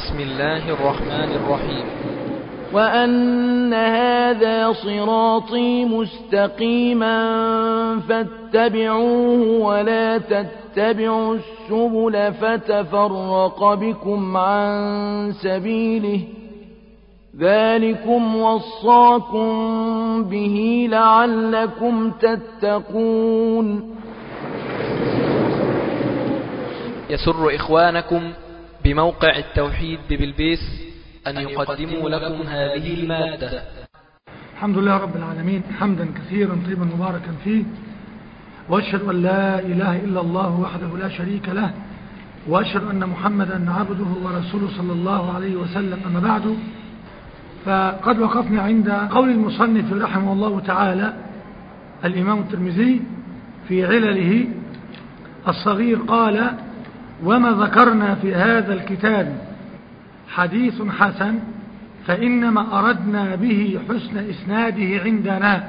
بسم الله الرحمن الرحيم وأن هذا صراطي مستقيما فاتبعوه ولا تتبعوا السبل فتفرق بكم عن سبيله ذلكم وصاكم به لعلكم تتقون يسر إخوانكم بموقع التوحيد ببلبيس أن يقدموا لكم هذه المادة الحمد لله رب العالمين حمدا كثيرا طيبا مباركا فيه وأشهد أن لا إله إلا الله وحده لا شريك له وأشهد أن محمدا عبده ورسوله صلى الله عليه وسلم أما بعد فقد وقفنا عند قول المصنف رحمه الله تعالى الإمام الترمذي في علله الصغير قال وما ذكرنا في هذا الكتاب حديث حسن فإنما أردنا به حسن إسناده عندنا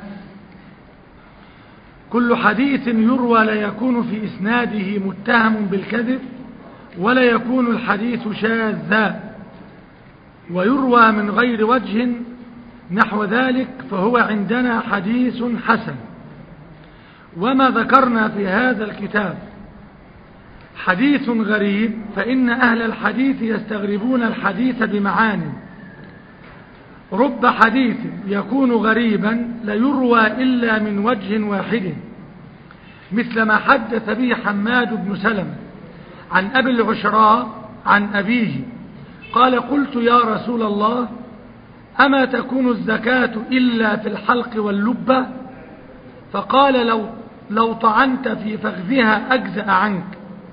كل حديث يروى لا يكون في إسناده متهم بالكذب ولا يكون الحديث شاذا ويروى من غير وجه نحو ذلك فهو عندنا حديث حسن وما ذكرنا في هذا الكتاب حديث غريب فإن أهل الحديث يستغربون الحديث بمعان رب حديث يكون غريبا ليروى إلا من وجه واحد مثل ما حدث به حماد بن سلم عن أبي العشراء عن أبيه قال قلت يا رسول الله أما تكون الزكاة إلا في الحلق واللبة فقال لو, لو طعنت في فخذها أجزأ عنك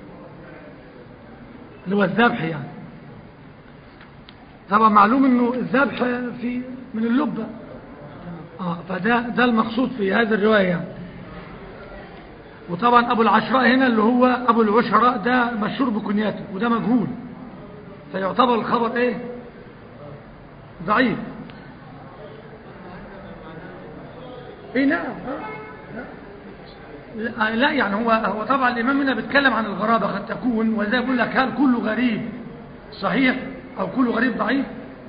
اللي هو الذبح يعني طبعا معلوم انه الذبح في من اللبة اه فده ده المقصود في هذه الرواية يعني. وطبعا ابو العشراء هنا اللي هو ابو العشراء ده مشهور بكنياته وده مجهول فيعتبر الخبر ايه ضعيف ايه نعم لا, لا يعني هو هو طبعا الامام هنا بيتكلم عن الغرابه قد تكون وزي يقول لك هل كل غريب صحيح او كل غريب ضعيف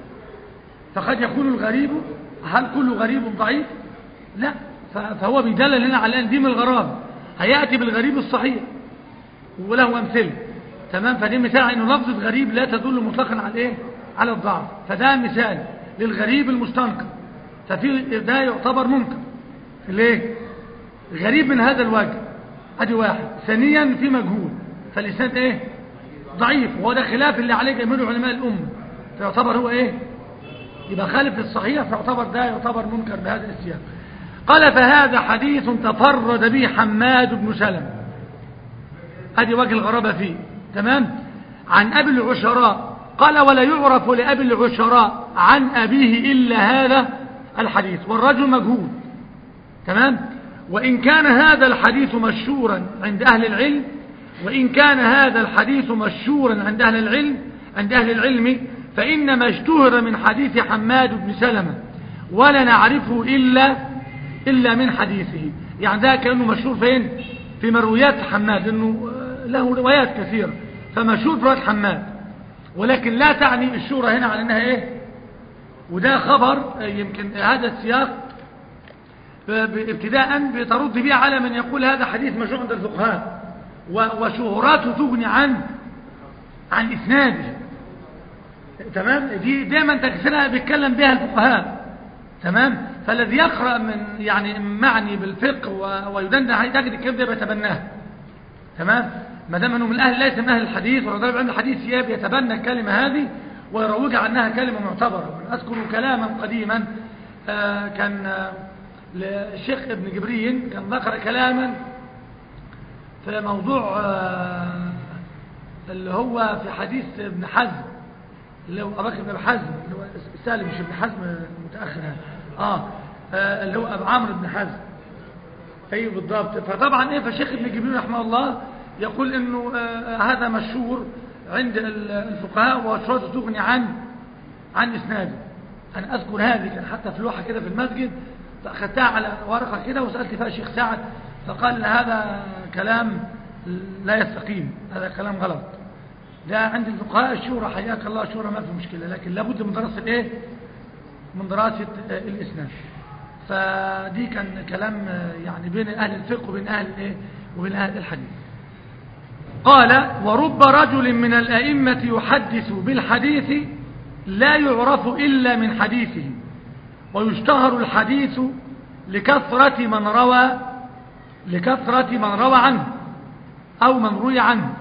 فقد يكون الغريب هل كل غريب ضعيف لا فهو بيدلل هنا على ان دي من الغرابه هياتي بالغريب الصحيح وله امثله تمام فدي مثال انه لفظه غريب لا تدل مطلقا على ايه على الضعف فده مثال للغريب المستنكر ففي ده يعتبر منكر ليه غريب من هذا الوجه ادي واحد ثانيا في مجهول فالاسناد ايه ضعيف وهو ده خلاف اللي عليه جميع علماء الامه فيعتبر هو ايه يبقى خالف الصحيح فيعتبر ده يعتبر منكر بهذا السياق قال فهذا حديث تفرد به حماد بن سلم ادي وجه الغرابه فيه تمام عن ابي العشراء قال ولا يعرف لابي العشراء عن ابيه الا هذا الحديث والرجل مجهول تمام وإن كان هذا الحديث مشهورا عند أهل العلم وإن كان هذا الحديث مشهورا عند أهل العلم عند أهل العلم فإنما اشتهر من حديث حماد بن سلمة ولا نعرفه إلا إلا من حديثه يعني ده كأنه مشهور فين في مرويات حماد إنه له روايات كثيرة فمشهور في روايات حماد ولكن لا تعني الشهرة هنا على أنها إيه وده خبر يمكن هذا السياق ابتداء بترد به على من يقول هذا حديث مشهور عند الفقهاء وشهراته تغني عن عن اسناده تمام دي دايما تكسرها بيتكلم بها الفقهاء تمام فالذي يقرا من يعني معني بالفقه ويدندن تجد الكلام ده بيتبناه تمام ما دام انه من اهل ليس من اهل الحديث ولا علم الحديث يتبنى الكلمه هذه ويروج عنها كلمه معتبره اذكر كلاما قديما آه كان آه للشيخ ابن جبرين كان ذكر كلاما في موضوع اللي هو في حديث ابن حزم اللي هو أباك ابن حزم اللي هو سالم مش ابن حزم متأخر آه اللي هو أبو عمرو بن حزم أيوه بالضبط فطبعا إيه فالشيخ ابن جبرين رحمه الله يقول إنه هذا مشهور عند الفقهاء وشروط تغني عن عن إسناده أنا أذكر هذه كان حتى في لوحة كده في المسجد فأخذتها على ورقة كده وسألت فيها الشيخ سعد فقال هذا كلام لا يستقيم هذا كلام غلط ده عند الفقهاء الشورى حياك الله الشورى ما في مشكلة لكن لابد من دراسة الايه من دراسة آه، الإسناد فدي كان كلام آه، يعني بين أهل الفقه وبين أهل الايه وبين أهل الحديث قال ورب رجل من الأئمة يحدث بالحديث لا يعرف إلا من حديثه ويشتهر الحديث لكثرة من روى لكثرة من روى عنه أو من روي عنه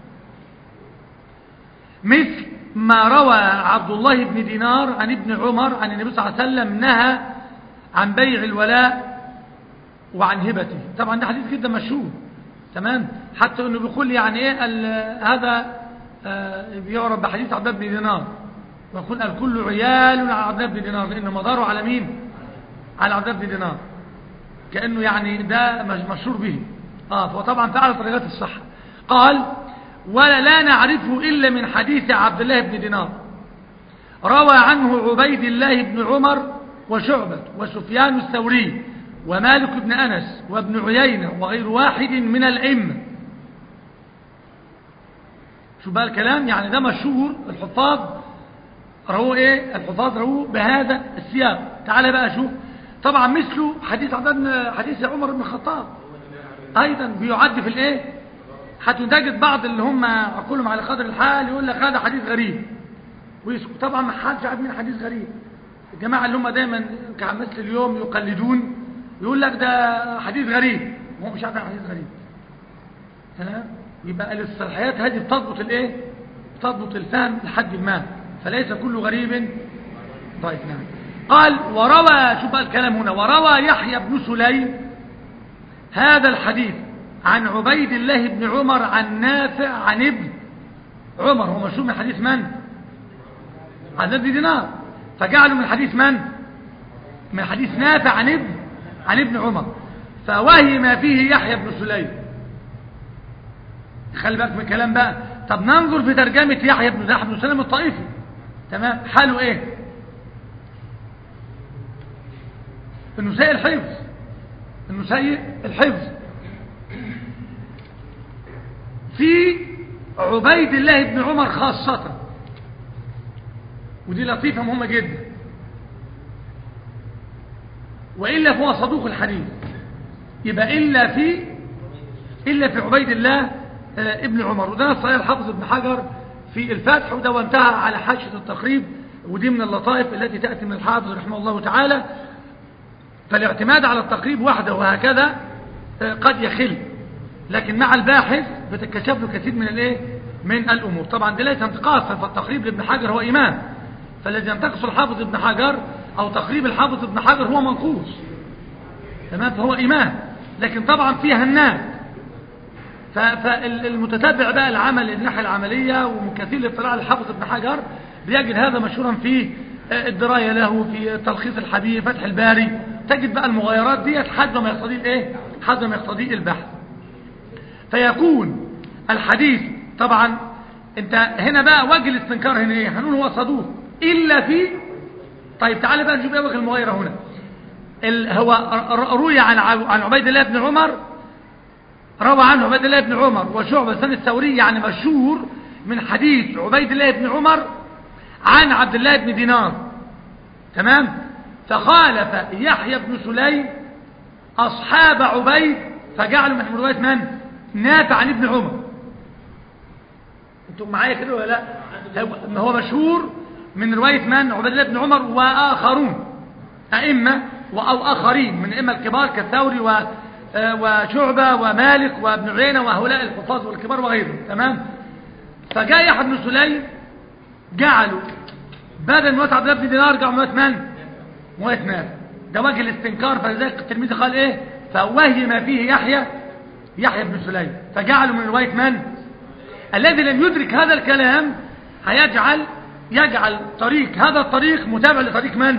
مثل ما روى عبد الله بن دينار عن ابن عمر عن النبي صلى الله عليه وسلم نهى عن بيع الولاء وعن هبته طبعا ده حديث جدا مشهور تمام حتى انه بيقول يعني ايه ال- هذا آه، بيعرف بحديث عبد الله بن دينار ويقول الكل عيال على عبد الله بن دينار لانه مداره على مين على عبد الله بن دينار كانه يعني ده مش- مشهور به اه فهو طبعا فعل درجات الصحه قال ولا لا نعرفه الا من حديث عبد الله بن دينار روى عنه عبيد الله بن عمر وشعبة وسفيان الثوري ومالك بن أنس وابن عيينة وغير واحد من الأئمة شو بقى الكلام يعني ده مشهور الحفاظ رووا ايه الحفاظ رووا بهذا السياق تعال بقى شوف طبعا مثله حديث عبد الله بن- حديث عمر بن الخطاب ايضا بيعد في الايه حتى تجد بعض اللي هم عقولهم على قدر الحال يقول لك هذا حديث غريب ويسكت طبعا ما حدش عارف مين حديث غريب الجماعه اللي هم دايما كمثل اليوم يقلدون يقول لك ده حديث غريب وهو مش عارف يعني حديث غريب تمام يبقى الاصطلاحيات هذه بتضبط الايه بتضبط الفهم لحد ما فليس كل غريب طيب نعم قال وروى شوف بقى الكلام هنا وروى يحيى بن سليم هذا الحديث عن عبيد الله بن عمر عن نافع عن ابن عمر هو مشهور من حديث من عن ابن دينار فجعلوا من حديث من من حديث نافع عن ابن عن ابن عمر فوهم فيه يحيى بن سليم خلي بالك من الكلام بقى طب ننظر في ترجمة يحيى بن يحيى بن سليم الطائفي تمام حاله ايه انه سيء الحفظ انه سيء الحفظ في عبيد الله بن عمر خاصة ودي لطيفة مهمة جدا وإلا فهو صدوق الحديث يبقى إلا في إلا في عبيد الله آه، ابن عمر وده صحيح الحافظ ابن حجر في الفتح وده وانتهى على حاشية التقريب ودي من اللطائف التي تأتي من الحافظ رحمه الله تعالى فالاعتماد على التقريب وحده وهكذا آه، قد يخل لكن مع الباحث بتتكشف له كثير من الايه من الامور طبعا دي ليس انتقاصا فالتقريب لابن حجر هو امام فالذي ينتقص الحافظ ابن حجر او تقريب الحافظ ابن حجر هو منقوص تمام فهو امام لكن طبعا فيه هنات فالمتتبع بقى العمل الناحيه العمليه ومن كثير الاطلاع على الحافظ ابن حجر بيجد هذا مشهورا في آه، الدرايه له في تلخيص الحبيب فتح الباري تجد بقى المغايرات ديت حد ما يقتضيه الايه حد ما يقتضيه البحث فيكون الحديث طبعا انت هنا بقى وجه الاستنكار هنا ايه هنقول هو صدوق الا في طيب تعالى بقى نشوف ايه وجه المغايره هنا ال... هو ر- ر- روي عن ع- عن عبيد الله بن عمر روى عنه عبيد الله بن عمر وشعبة سنة الثوري يعني مشهور من حديث عبيد الله بن عمر عن عبد الله بن دينار تمام فخالف يحيى بن سليم أصحاب عبيد فجعلوا من رواية من نافع عن ابن عمر انتم معايا كده ولا لا هو- هو مشهور من رواية من عبد الله بن عمر وآخرون أئمة و- أو آخرين من الأئمة الكبار كالثوري و آه، وشعبة ومالك وابن عيينة وهؤلاء الحفاظ والكبار وغيرهم تمام فجاء يحيى بن سليم جعلوا بدل موت عبد الله بن دينار جعلوا موت من؟ موت نافع ده وجه الاستنكار فلذلك التلميذ قال ايه؟ فوهم فيه يحيى يحيى بن سليم فجعلوا من رواية من؟ الذي لم يدرك هذا الكلام هيجعل يجعل طريق هذا الطريق متابع لطريق من؟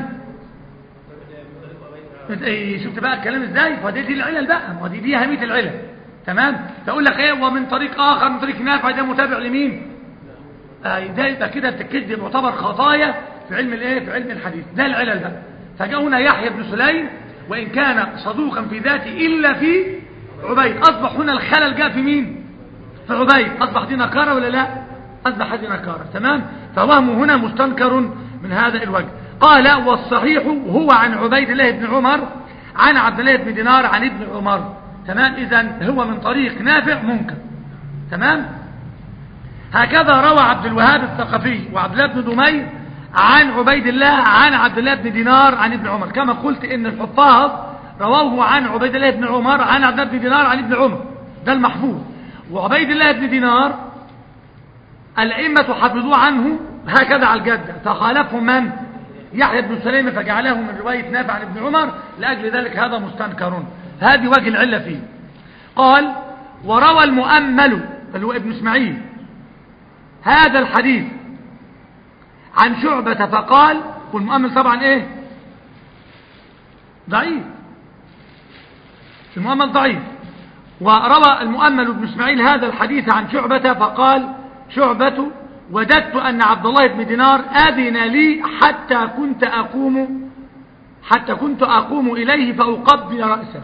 إيه، شفت بقى الكلام ازاي فدي دي العلل بقى ما دي دي اهميه العلل تمام فاقول لك ايه ومن طريق اخر من طريق نافع ده متابع لمين آه ده يبقى كده الكذب معتبر خطايا في علم الايه في علم الحديث ده العلل بقى فجاء هنا يحيى بن سليم وان كان صدوقا في ذاته الا في عبيد اصبح هنا الخلل جاء في مين في عبيد اصبح دي نكاره ولا لا أصبح هذه نكارة تمام فوهمه هنا مستنكر من هذا الوجه قال والصحيح هو عن عبيد الله بن عمر عن عبد الله بن دينار عن ابن عمر تمام إذا هو من طريق نافع منكر تمام هكذا روى عبد الوهاب الثقفي وعبد الله بن دمير عن عبيد الله عن عبد الله بن دينار عن ابن عمر كما قلت ان الحفاظ رواه عن عبيد الله بن عمر عن عبد الله بن دينار عن ابن عمر ده المحفوظ وعبيد الله بن دينار الأئمة حفظوا عنه هكذا على الجدة فخالفهم من يحيى بن سليم فجعله من رواية نافع عن ابن عمر لأجل ذلك هذا مستنكر هذه وجه العلة فيه قال وروى المؤمل اللي هو ابن اسماعيل هذا الحديث عن شعبة فقال والمؤمل طبعا ايه ضعيف المؤمل ضعيف وروى المؤمل بن اسماعيل هذا الحديث عن شعبة فقال شعبة وددت أن عبد الله بن دينار أذن لي حتى كنت أقوم حتى كنت أقوم إليه فأقبل رأسه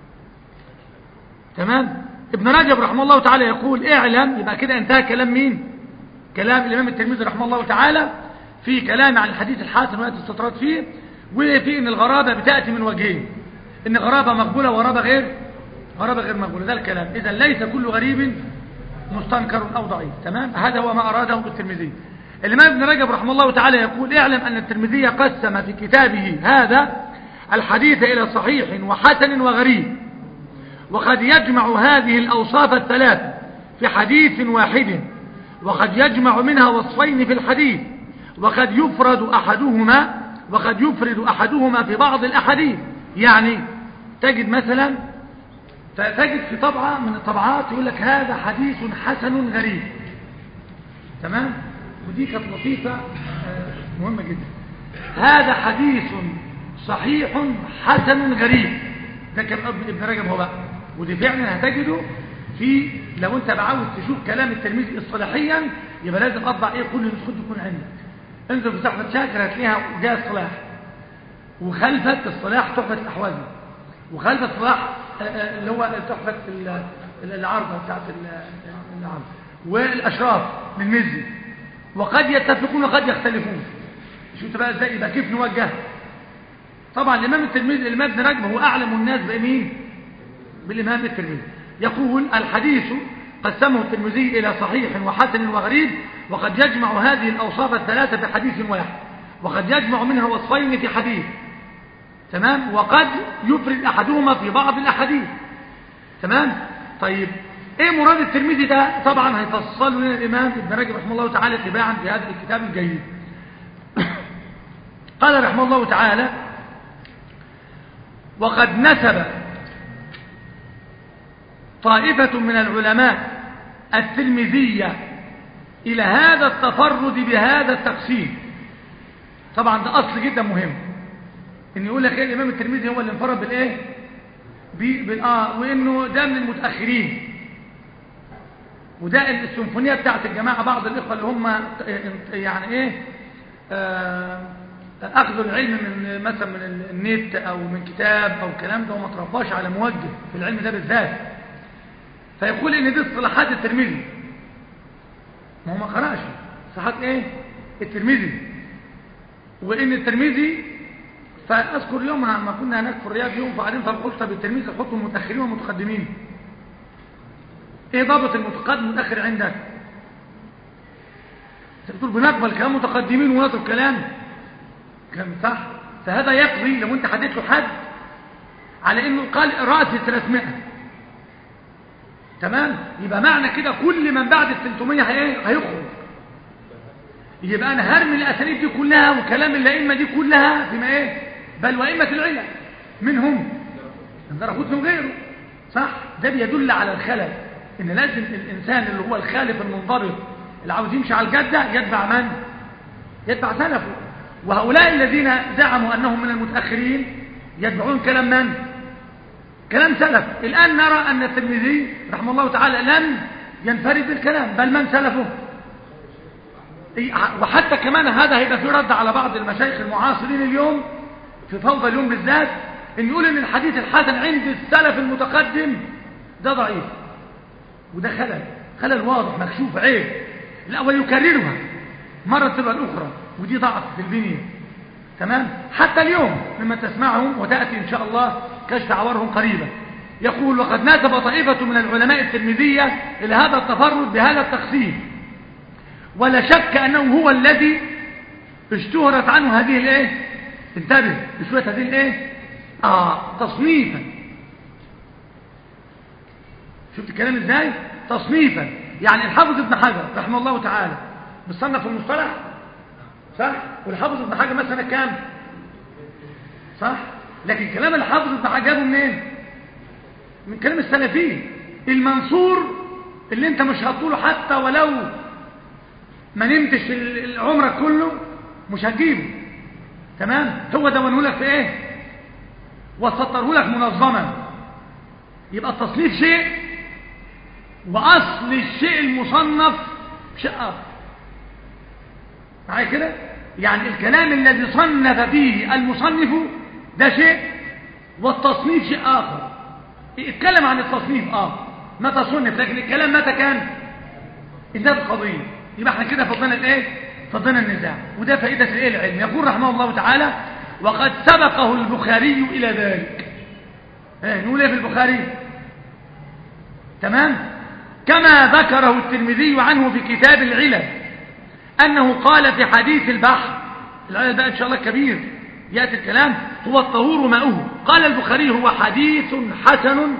تمام ابن رجب رحمه الله تعالى يقول اعلم يبقى كده انتهى كلام مين كلام الإمام الترمذي رحمه الله تعالى في كلام عن الحديث الحسن ويأتي استطراد فيه وفي ان الغرابة بتأتي من وجهين ان غرابة مقبولة وغرابة غير غرابة غير مقبولة ده الكلام إذا ليس كل غريب مستنكر أو ضعيف تمام هذا هو ما أراده الترمذي الإمام ابن رجب رحمه الله تعالى يقول اعلم أن الترمذي قسم في كتابه هذا الحديث إلى صحيح وحسن وغريب وقد يجمع هذه الأوصاف الثلاث في حديث واحد وقد يجمع منها وصفين في الحديث وقد يفرد أحدهما وقد يفرد أحدهما في بعض الأحاديث يعني تجد مثلا فتجد في طبعة من الطبعات يقول لك هذا حديث حسن غريب تمام ودي كانت لطيفة مهمة جدا هذا حديث صحيح حسن غريب ده كان ابن رجب هو بقى ودي فعلا هتجده في لو انت بعاوز تشوف كلام التلميذ اصطلاحيا يبقى لازم اطبع ايه كل نسخه تكون عندك انزل في تحفه شاكر هتلاقيها جاء الصلاح وخلفت الصلاح تحفه الاحوازي وخلف الصلاح اللي هو تحفة العارضة بتاعت العارضة والأشراف للمزي وقد يتفقون وقد يختلفون شو بقى ازاي يبقى كيف نوجه طبعا الإمام الترمذي الإمام ابن رجب هو أعلم الناس بمين بالإمام الترمذي يقول الحديث قسمه الترمذي إلى صحيح وحسن وغريب وقد يجمع هذه الأوصاف الثلاثة في حديث واحد وقد يجمع منها وصفين في حديث تمام وقد يفرد أحدهما في بعض الأحاديث تمام طيب ايه مراد الترمذي ده طبعا هيفصله لنا الامام ابن رجب رحمه الله تعالى تباعا في هذا الكتاب الجيد قال رحمه الله تعالى وقد نسب طائفة من العلماء الترمذية إلى هذا التفرد بهذا التقسيم طبعا ده أصل جدا مهم ان يقول لك ايه الامام الترمذي هو اللي انفرد بالايه بالاه وانه ده من المتاخرين وده السيمفونيه بتاعت الجماعه بعض الاخوه اللي هم يعني ايه آه اخذوا العلم من مثلا من النت او من كتاب او الكلام ده وما ترباش على موجه في العلم ده بالذات فيقول ان دي اصطلاحات الترمذي ما هو ما قراش صحات ايه الترمذي وان الترمذي فاذكر يوم ما كنا هناك في الرياض يوم فبعدين فقلت بالتلميذ يحطوا المتاخرين والمتقدمين ايه ضابط المتقدم والمتاخر عندك تقول بنقبل كلام متقدمين ونترك كلام كلام صح فهذا يقضي لو انت حددت له حد على انه قال راسي 300 تمام يبقى معنى كده كل من بعد ال 300 هي هيخرج يبقى انا هرمي الاساليب دي كلها وكلام الائمه دي كلها فيما ايه بل وائمه العلم منهم الدرقوتني وغيره صح ده بيدل على الخلل ان لازم الانسان اللي هو الخالف المنضبط اللي عاوز يمشي على الجده يتبع من يتبع سلفه وهؤلاء الذين زعموا انهم من المتاخرين يتبعون كلام من كلام سلف الان نرى ان الترمذي رحمه الله تعالى لم ينفرد بالكلام بل من سلفه وحتى كمان هذا هيبقى في رد على بعض المشايخ المعاصرين اليوم في فوضى اليوم بالذات ان يقول ان الحديث الحسن عند السلف المتقدم ده ضعيف وده خلل خلل واضح مكشوف عيب لا ويكررها مرة تبقى الأخرى ودي ضعف في البنية تمام حتى اليوم لما تسمعهم وتأتي إن شاء الله كشف عورهم قريبا يقول وقد ناسب طائفة من العلماء الترمذية إلى هذا التفرد بهذا التقسيم ولا شك أنه هو الذي اشتهرت عنه هذه الايه انتبه اشتهرت هذه الايه اه تصنيفا شفت الكلام ازاي تصنيفا يعني الحافظ ابن حجر رحمه الله تعالى بيصنف المصطلح صح والحافظ ابن حجر مثلا كام صح لكن كلام الحافظ ابن حجر جابه منين من كلام السلفيين المنصور اللي انت مش هتقوله حتى ولو ما نمتش العمر كله مش هتجيبه تمام هو دونه لك في ايه وسطره لك منظما يبقى التصنيف شيء واصل الشيء المصنف شيء اخر معايا كده يعني الكلام الذي صنف فيه المصنف ده شيء والتصنيف شيء اخر اتكلم عن التصنيف اه متى صنف لكن الكلام متى كان انتهت القضيه يبقى احنا كده فضلنا الايه فضلنا النزاع وده فائده الايه العلم يقول رحمه الله تعالى وقد سبقه البخاري الى ذلك ايه نقول ايه في البخاري تمام كما ذكره الترمذي عنه في كتاب العلل انه قال في حديث البحر العلل بقى ان شاء الله كبير ياتي الكلام هو الطهور ماؤه قال البخاري هو حديث حسن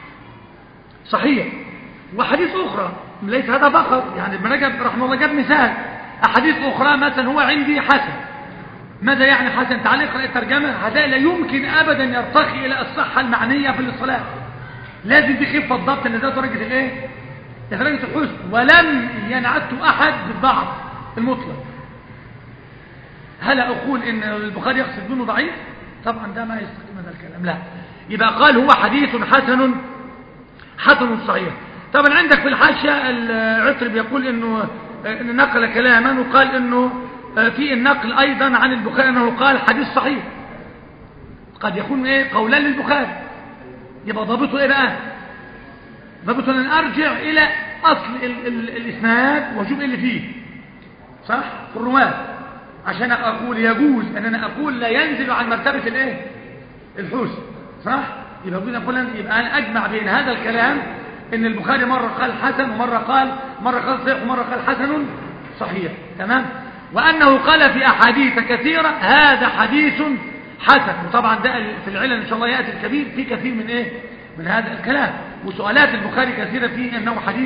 صحيح وحديث اخرى ليس هذا فقط يعني ابن رجب رحمه الله جاب مثال احاديث اخرى مثلا هو عندي حسن ماذا يعني حسن تعال اقرا الترجمه هذا لا يمكن ابدا يرتقي الى الصحه المعنيه في الصلاه لازم في خفه الضبط ان ده درجه الايه درجه الحسن ولم ينعته احد بالضعف المطلق هل اقول ان البخاري يقصد منه ضعيف طبعا ده ما يستقيم هذا الكلام لا يبقى قال هو حديث حسن حسن صحيح طبعا عندك في الحاشية العطر بيقول انه إن نقل كلاما وقال انه في النقل ايضا عن البخاري انه قال حديث صحيح قد يكون ايه قولا للبخاري يبقى ضابطه ايه بقى ضابطه ان ارجع الى اصل ال ال الاسناد واشوف ايه اللي فيه صح في الرواه عشان اقول يجوز ان انا اقول لا ينزل عن مرتبه الايه الحسن صح يبقى يجوز اقول يبقى انا اجمع بين هذا الكلام ان البخاري مرة قال حسن ومرة قال مرة قال صحيح ومرة قال حسن صحيح تمام وانه قال في احاديث كثيرة هذا حديث حسن وطبعا ده في العلل ان شاء الله يأتي الكبير في كثير من ايه من هذا الكلام وسؤالات البخاري كثيرة فيه انه حديث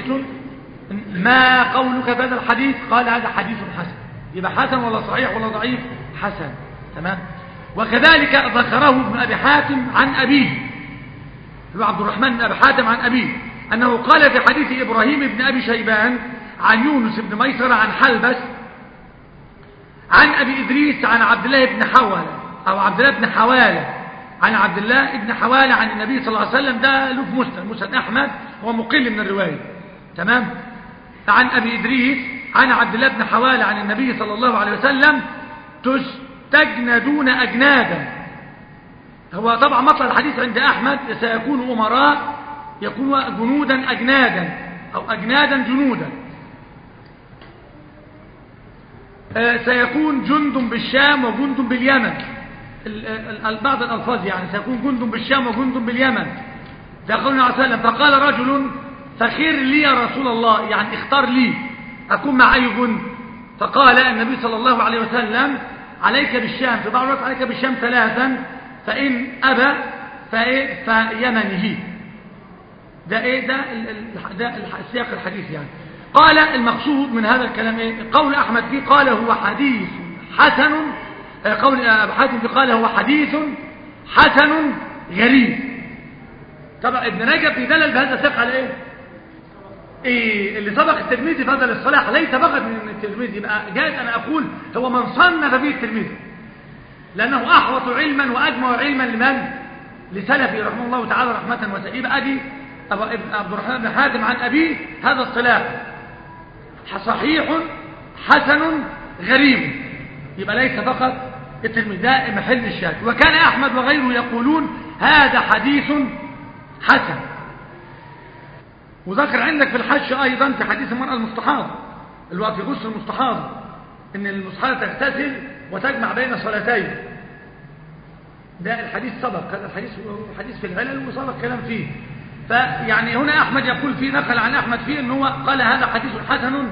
ما قولك بهذا الحديث قال هذا حديث حسن يبقى حسن ولا صحيح ولا ضعيف حسن تمام وكذلك ذكره ابن ابي حاتم عن ابيه هو عبد الرحمن بن ابي حاتم عن ابيه أنه قال في حديث إبراهيم بن أبي شيبان عن يونس بن ميسر عن حلبس عن أبي إدريس عن عبد الله بن حوالة أو عبد الله بن حوالة عن عبد الله بن حوالة عن النبي صلى الله عليه وسلم ده له في مسلم مسلم أحمد هو مقل من الرواية تمام عن أبي إدريس عن عبد الله بن حوالة عن النبي صلى الله عليه وسلم تستجندون أجنادا هو طبعا مطلع الحديث عند أحمد سيكون أمراء يكون جنودا أجنادا أو أجنادا جنودا آه سيكون جند بالشام وجند باليمن بعض الألفاظ يعني سيكون جند بالشام وجند باليمن يقول عليه وسلم فقال رجل فخير لي يا رسول الله يعني اختار لي أكون مع أي جند فقال النبي صلى الله عليه وسلم عليك بالشام في بعض الوقت عليك بالشام ثلاثا فإن أبى فيمنه ده ايه ده ده سياق الحديث يعني قال المقصود من هذا الكلام ايه قول احمد فيه قال هو حديث حسن قول ابو حاتم فيه قال هو حديث حسن غريب طبعا ابن رجب بيدلل بهذا السياق على ايه إيه اللي سبق الترمذي في هذا الاصطلاح ليس فقط من الترمذي يبقى جائز ان اقول هو من صنف به الترمذي لانه احوط علما واجمع علما لمن لسلفي رحمه الله تعالى رحمه وسعيده يبقى ادي عبد الرحمن بن حاتم عن أبيه هذا الصلاح صحيح حسن غريب يبقى ليس فقط الترمذي ده محل الشاك وكان أحمد وغيره يقولون هذا حديث حسن وذكر عندك في الحج أيضا في حديث المرأة المستحاضة الوقت يغسل المستحاضة ان المستحاضة تغتسل وتجمع بين صلاتين ده الحديث سبق هذا الحديث حديث في العلل وسبق كلام فيه فيعني هنا احمد يقول فيه نقل عن احمد فيه ان هو قال هذا حديث حسن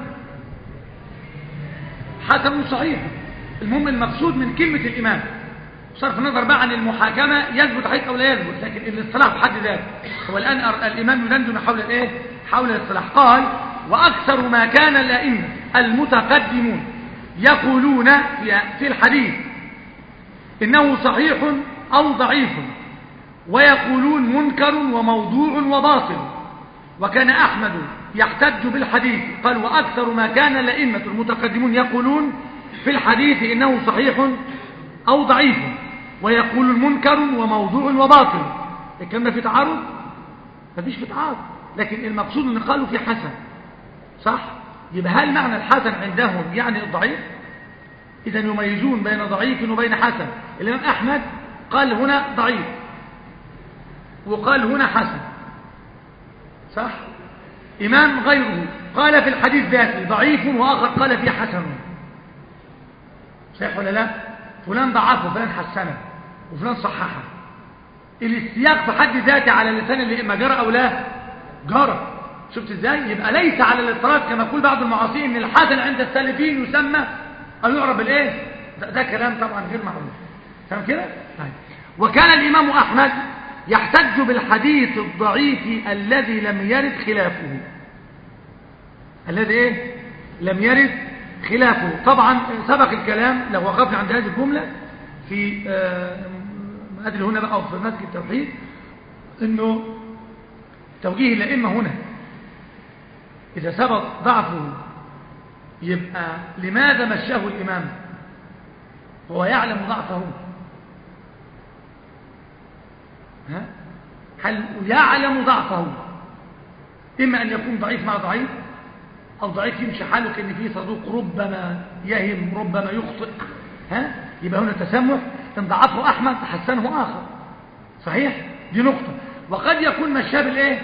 حسن صحيح المهم المقصود من كلمة الامام صرف النظر بقى عن المحاكمة يثبت حيث او لا يثبت لكن الاصطلاح بحد ذاته هو الان الامام يدندن حول الايه حول الاصطلاح قال واكثر ما كان الائمه المتقدمون يقولون في الحديث انه صحيح او ضعيف ويقولون منكر وموضوع وباطل وكان احمد يحتج بالحديث قال واكثر ما كان الائمه المتقدمون يقولون في الحديث انه صحيح او ضعيف ويقول منكر وموضوع وباطل الكلام ده في تعارض مفيش في تعارض لكن المقصود ان قالوا في حسن صح يبقى هل معنى الحسن عندهم يعني الضعيف اذا يميزون بين ضعيف وبين حسن الامام احمد قال هنا ضعيف وقال هنا حسن صح امام غيره قال في الحديث ذاته ضعيف واخر قال فيه حسن صحيح ولا لا فلان ضعفه فلان حسنه وفلان صححه السياق في حد ذاته على لسان الائمه جرى او لا جرى شفت ازاي يبقى ليس على الاضطراد كما يقول بعض المعاصرين ان الحسن عند السالفين يسمى او يعرف بالايه ده, ده كلام طبعا غير معروف تمام كده طيب وكان الامام احمد يحتج بالحديث الضعيف الذي لم يرد خلافه الذي ايه لم يرد خلافه طبعا سبق الكلام لو وقفنا عند هذه الجمله في ما ادري هنا بقى في مسجد التوحيد انه توجيه الائمه هنا اذا ثبت ضعفه يبقى لماذا مشاه الامام هو يعلم ضعفه ها هل يعلم ضعفه اما ان يكون ضعيف مع ضعيف او ضعيف يمشي حاله كان فيه صدوق ربما يهم ربما يخطئ ها يبقى هنا تسمح ان ضعفه احمد حسنه اخر صحيح دي نقطه وقد يكون مشاه بالايه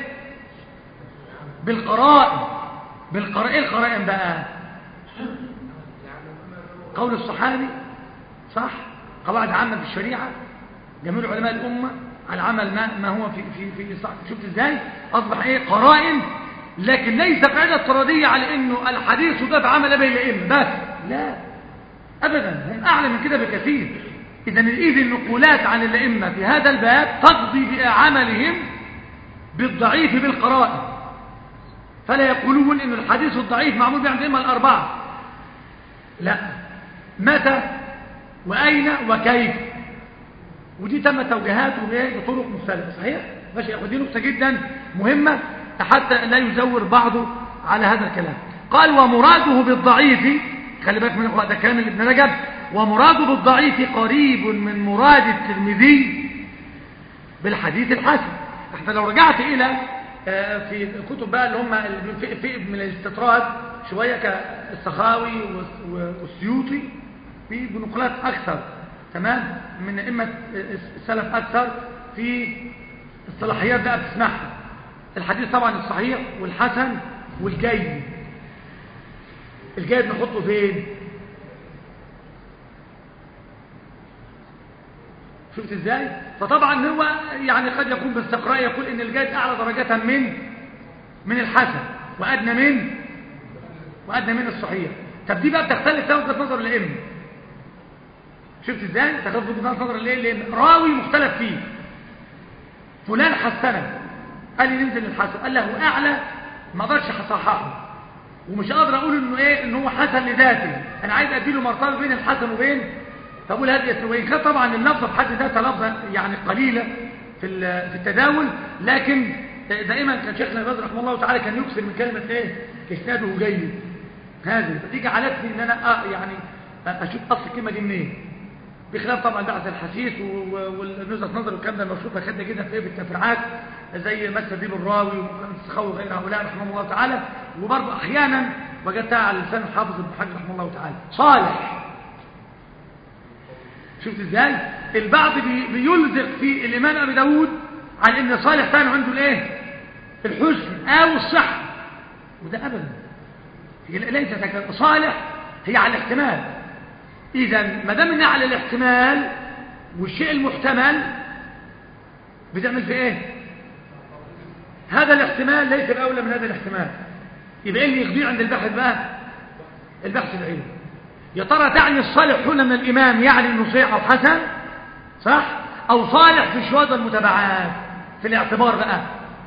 بالقرائن بالقرائن ايه القرائن بقى قول الصحابي صح قواعد عامه في الشريعه جميع علماء الامه على عمل ما, ما هو في في في صح شفت ازاي اصبح ايه قرائن لكن ليس قاعده افتراضيه على انه الحديث ده بعمل بين الائمه بس لا ابدا هم اعلى من كده بكثير اذا الايد النقولات عن الائمه في هذا الباب تقضي بعملهم بالضعيف بالقرائن فلا يقولون ان الحديث الضعيف معمول به عند الائمه الاربعه لا متى واين وكيف ودي تم توجيهاته بطرق مختلفه صحيح ماشي ودي نقطه جدا مهمه حتى لا يزور بعضه على هذا الكلام قال ومراده بالضعيف خلي بالك من ده كلام ابن رجب ومراده بالضعيف قريب من مراد الترمذي بالحديث الحسن احنا لو رجعت الى في الكتب بقى اللي هم في من الاستطراد شويه كالسخاوي والسيوطي في بنقلات اكثر تمام من ائمه السلف اكثر في الصلاحيات بقى بتسمعها الحديث طبعا الصحيح والحسن والجيد الجيد نحطه فين شفت ازاي فطبعا هو يعني قد يكون باستقراء يقول ان الجيد اعلى درجه من من الحسن وادنى من وادنى من الصحيح طب دي بقى بتختلف ده وجهه نظر الائمه شفت ازاي تختلف وجهه نظر الائمه راوي مختلف فيه فلان حسنه قال لي ننزل للحسن قال له اعلى ما اقدرش اصححه ومش قادر اقول انه ايه ان هو حسن لذاته انا عايز ادي له مرتبه بين الحسن وبين فاقول هذه وان كان طبعا اللفظه بحد ذاتها لفظه يعني قليله في في التداول لكن دائما كان شيخنا البدر رحمه الله تعالى كان يكثر من كلمه ايه اسناده جيد هذه فدي جعلتني ان انا آه يعني اشوف اصل الكلمه دي منين بخلاف طبعا بعث الحسيس والنزهه نظر والكلام ده المشروط خدنا جدا في التفريعات زي مثل ديب الراوي والسخاوي وغير هؤلاء رحمه الله تعالى وبرضه احيانا وجدتها على لسان الحافظ ابن حجر رحمه الله تعالى صالح شفت ازاي البعض بي بيلزق في الامام ابي داود على ان صالح كان عنده الايه الحسن او الصحه وده ابدا هي ليست هكذا صالح هي على الاحتمال اذا ما دام انها على الاحتمال والشيء المحتمل بتعمل في ايه هذا الاحتمال ليس الاولى من هذا الاحتمال يبقى ايه اللي يقضيه عند البحث بقى البحث العلمي يا ترى تعني الصالح هنا من الامام يعني انه صحيح او حسن صح او صالح في الشواذ والمتابعات في الاعتبار بقى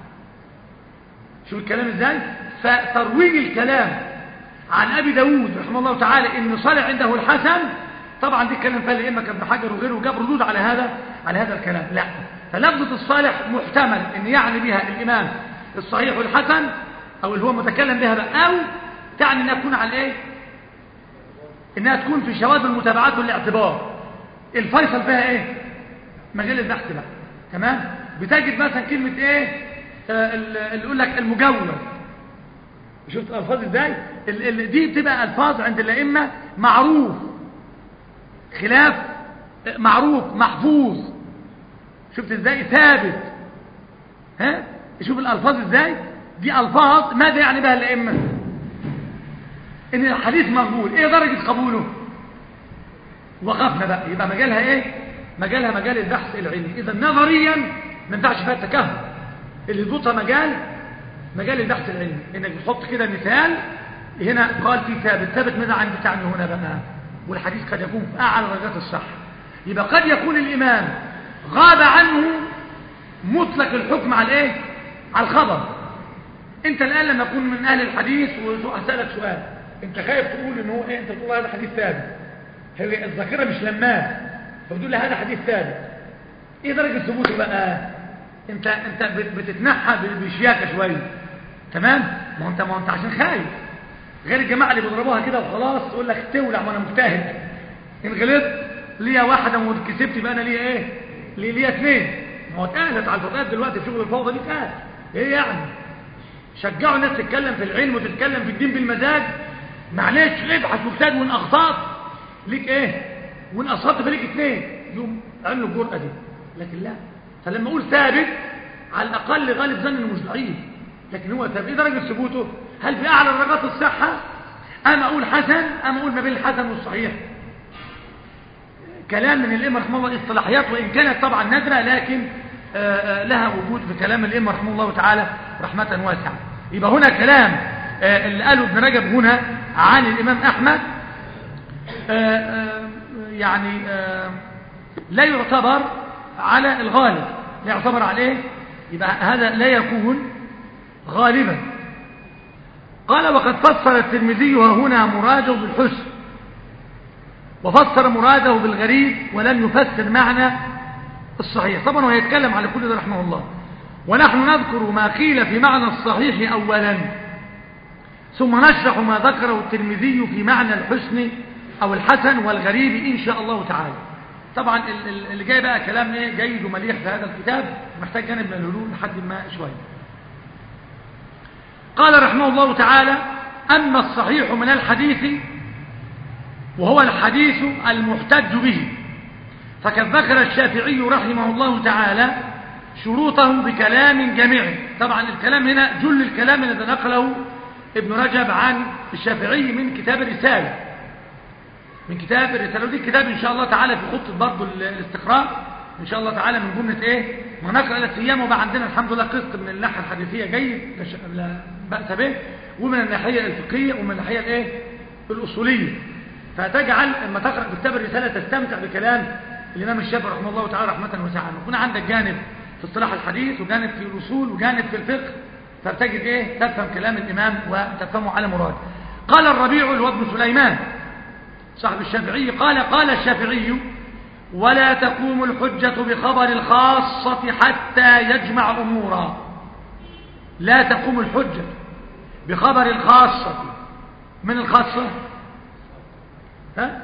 شو الكلام ازاي فترويج الكلام عن ابي داود رحمه الله تعالى ان صالح عنده الحسن طبعا دي كلام فيها الائمه كابن حجر وغيره وجاب ردود على هذا على هذا الكلام لا فلفظه الصالح محتمل ان يعني بها الامام الصحيح والحسن او اللي هو متكلم بها بقى او تعني انها تكون على ايه انها تكون في شواذ المتابعات والاعتبار الفيصل فيها ايه مجال البحث بقى تمام بتجد مثلا كلمه ايه آه اللي يقول لك المجوز شفت الالفاظ ازاي ال ال دي بتبقى الفاظ عند الائمه معروف خلاف معروف محفوظ شفت ازاي ثابت ها شوف الالفاظ ازاي دي الفاظ ماذا يعني بها الائمه ان الحديث مقبول ايه درجه قبوله وقفنا بقى يبقى مجالها ايه مجالها مجال البحث العلمي اذا نظريا ما ينفعش فيها التكهن اللي يضبطها مجال مجال البحث العلمي انك بتحط كده مثال هنا قال في ثابت ثابت ماذا عند تعني هنا بقى والحديث قد يكون في اعلى درجات الصحه يبقى قد يكون الامام غاب عنه مطلق الحكم على الايه على الخبر انت الان لما تكون من اهل الحديث واسالك سؤال انت خايف تقول ان هو ايه انت تقول هذا حديث ثابت هي الذاكره مش لماه فبتقول لي هذا حديث ثابت ايه درجه ثبوته بقى انت انت بتتنحى بشياكه شويه تمام ما انت ما انت عشان خايف غير الجماعه اللي بيضربوها كده وخلاص تقول لك تولع وانا مجتهد ان غلطت ليا واحده وكسبت يبقى انا ليا ايه ليا اثنين ما هو اتقالت على الفتيات دلوقتي في شغل الفوضى دي اتقال ايه يعني شجعوا الناس تتكلم في العلم وتتكلم في الدين بالمزاج معلش ابحث واجتهد وان اخطات ليك ايه وان اصبت فليك اثنين يوم عملوا الجرأه دي لكن لا فلما اقول ثابت على الاقل غالب ظن انه مش ضعيف لكن هو ثابت ايه درجه ثبوته هل في اعلى درجات الصحه اما اقول حسن اما اقول ما بين الحسن والصحيح كلام من الائمه رحمه الله اصطلاحيات وان كانت طبعا نادره لكن آآ آآ لها وجود في كلام الائمه رحمه الله تعالى رحمه واسعه يبقى هنا كلام اللي قاله ابن رجب هنا عن الامام احمد آآ يعني لا يعتبر على الغالب لا يعتبر عليه يبقى هذا لا يكون غالبا قال وقد فسر الترمذي هنا مراده بالحسن وفسر مراده بالغريب ولم يفسر معنى الصحيح طبعا هو يتكلم على كل ده رحمه الله ونحن نذكر ما قيل في معنى الصحيح أولا ثم نشرح ما ذكره الترمذي في معنى الحسن أو الحسن والغريب إن شاء الله تعالى طبعا اللي جاي بقى كلام ايه جيد ومليح في هذا الكتاب محتاج جانب من الهلول لحد ما شويه قال رحمه الله تعالى أما الصحيح من الحديث وهو الحديث المحتج به فقد ذكر الشافعي رحمه الله تعالى شروطه بكلام جميع طبعا الكلام هنا جل الكلام الذي نقله ابن رجب عن الشافعي من كتاب الرسالة من كتاب الرسالة ودي الكتاب إن شاء الله تعالى في خطة برضه الاستقراء إن شاء الله تعالى من جملة إيه ما نقرأ إلى السيام وبقى عندنا الحمد لله قسط من الناحية الحديثية جيد لا بأس به ومن الناحية الفقهية ومن الناحية الإيه الأصولية فتجعل لما تقرأ كتاب الرسالة تستمتع بكلام الإمام الشافعي رحمه الله تعالى رحمة واسعة يكون عندك جانب في اصطلاح الحديث وجانب في الأصول وجانب في الفقه فبتجد إيه تفهم كلام الإمام وتفهمه على مراد قال الربيع الوابن سليمان صاحب الشافعي قال قال الشافعي ولا تقوم الحجة بخبر الخاصة حتى يجمع أمورا لا تقوم الحجة بخبر الخاصة من الخاصة ها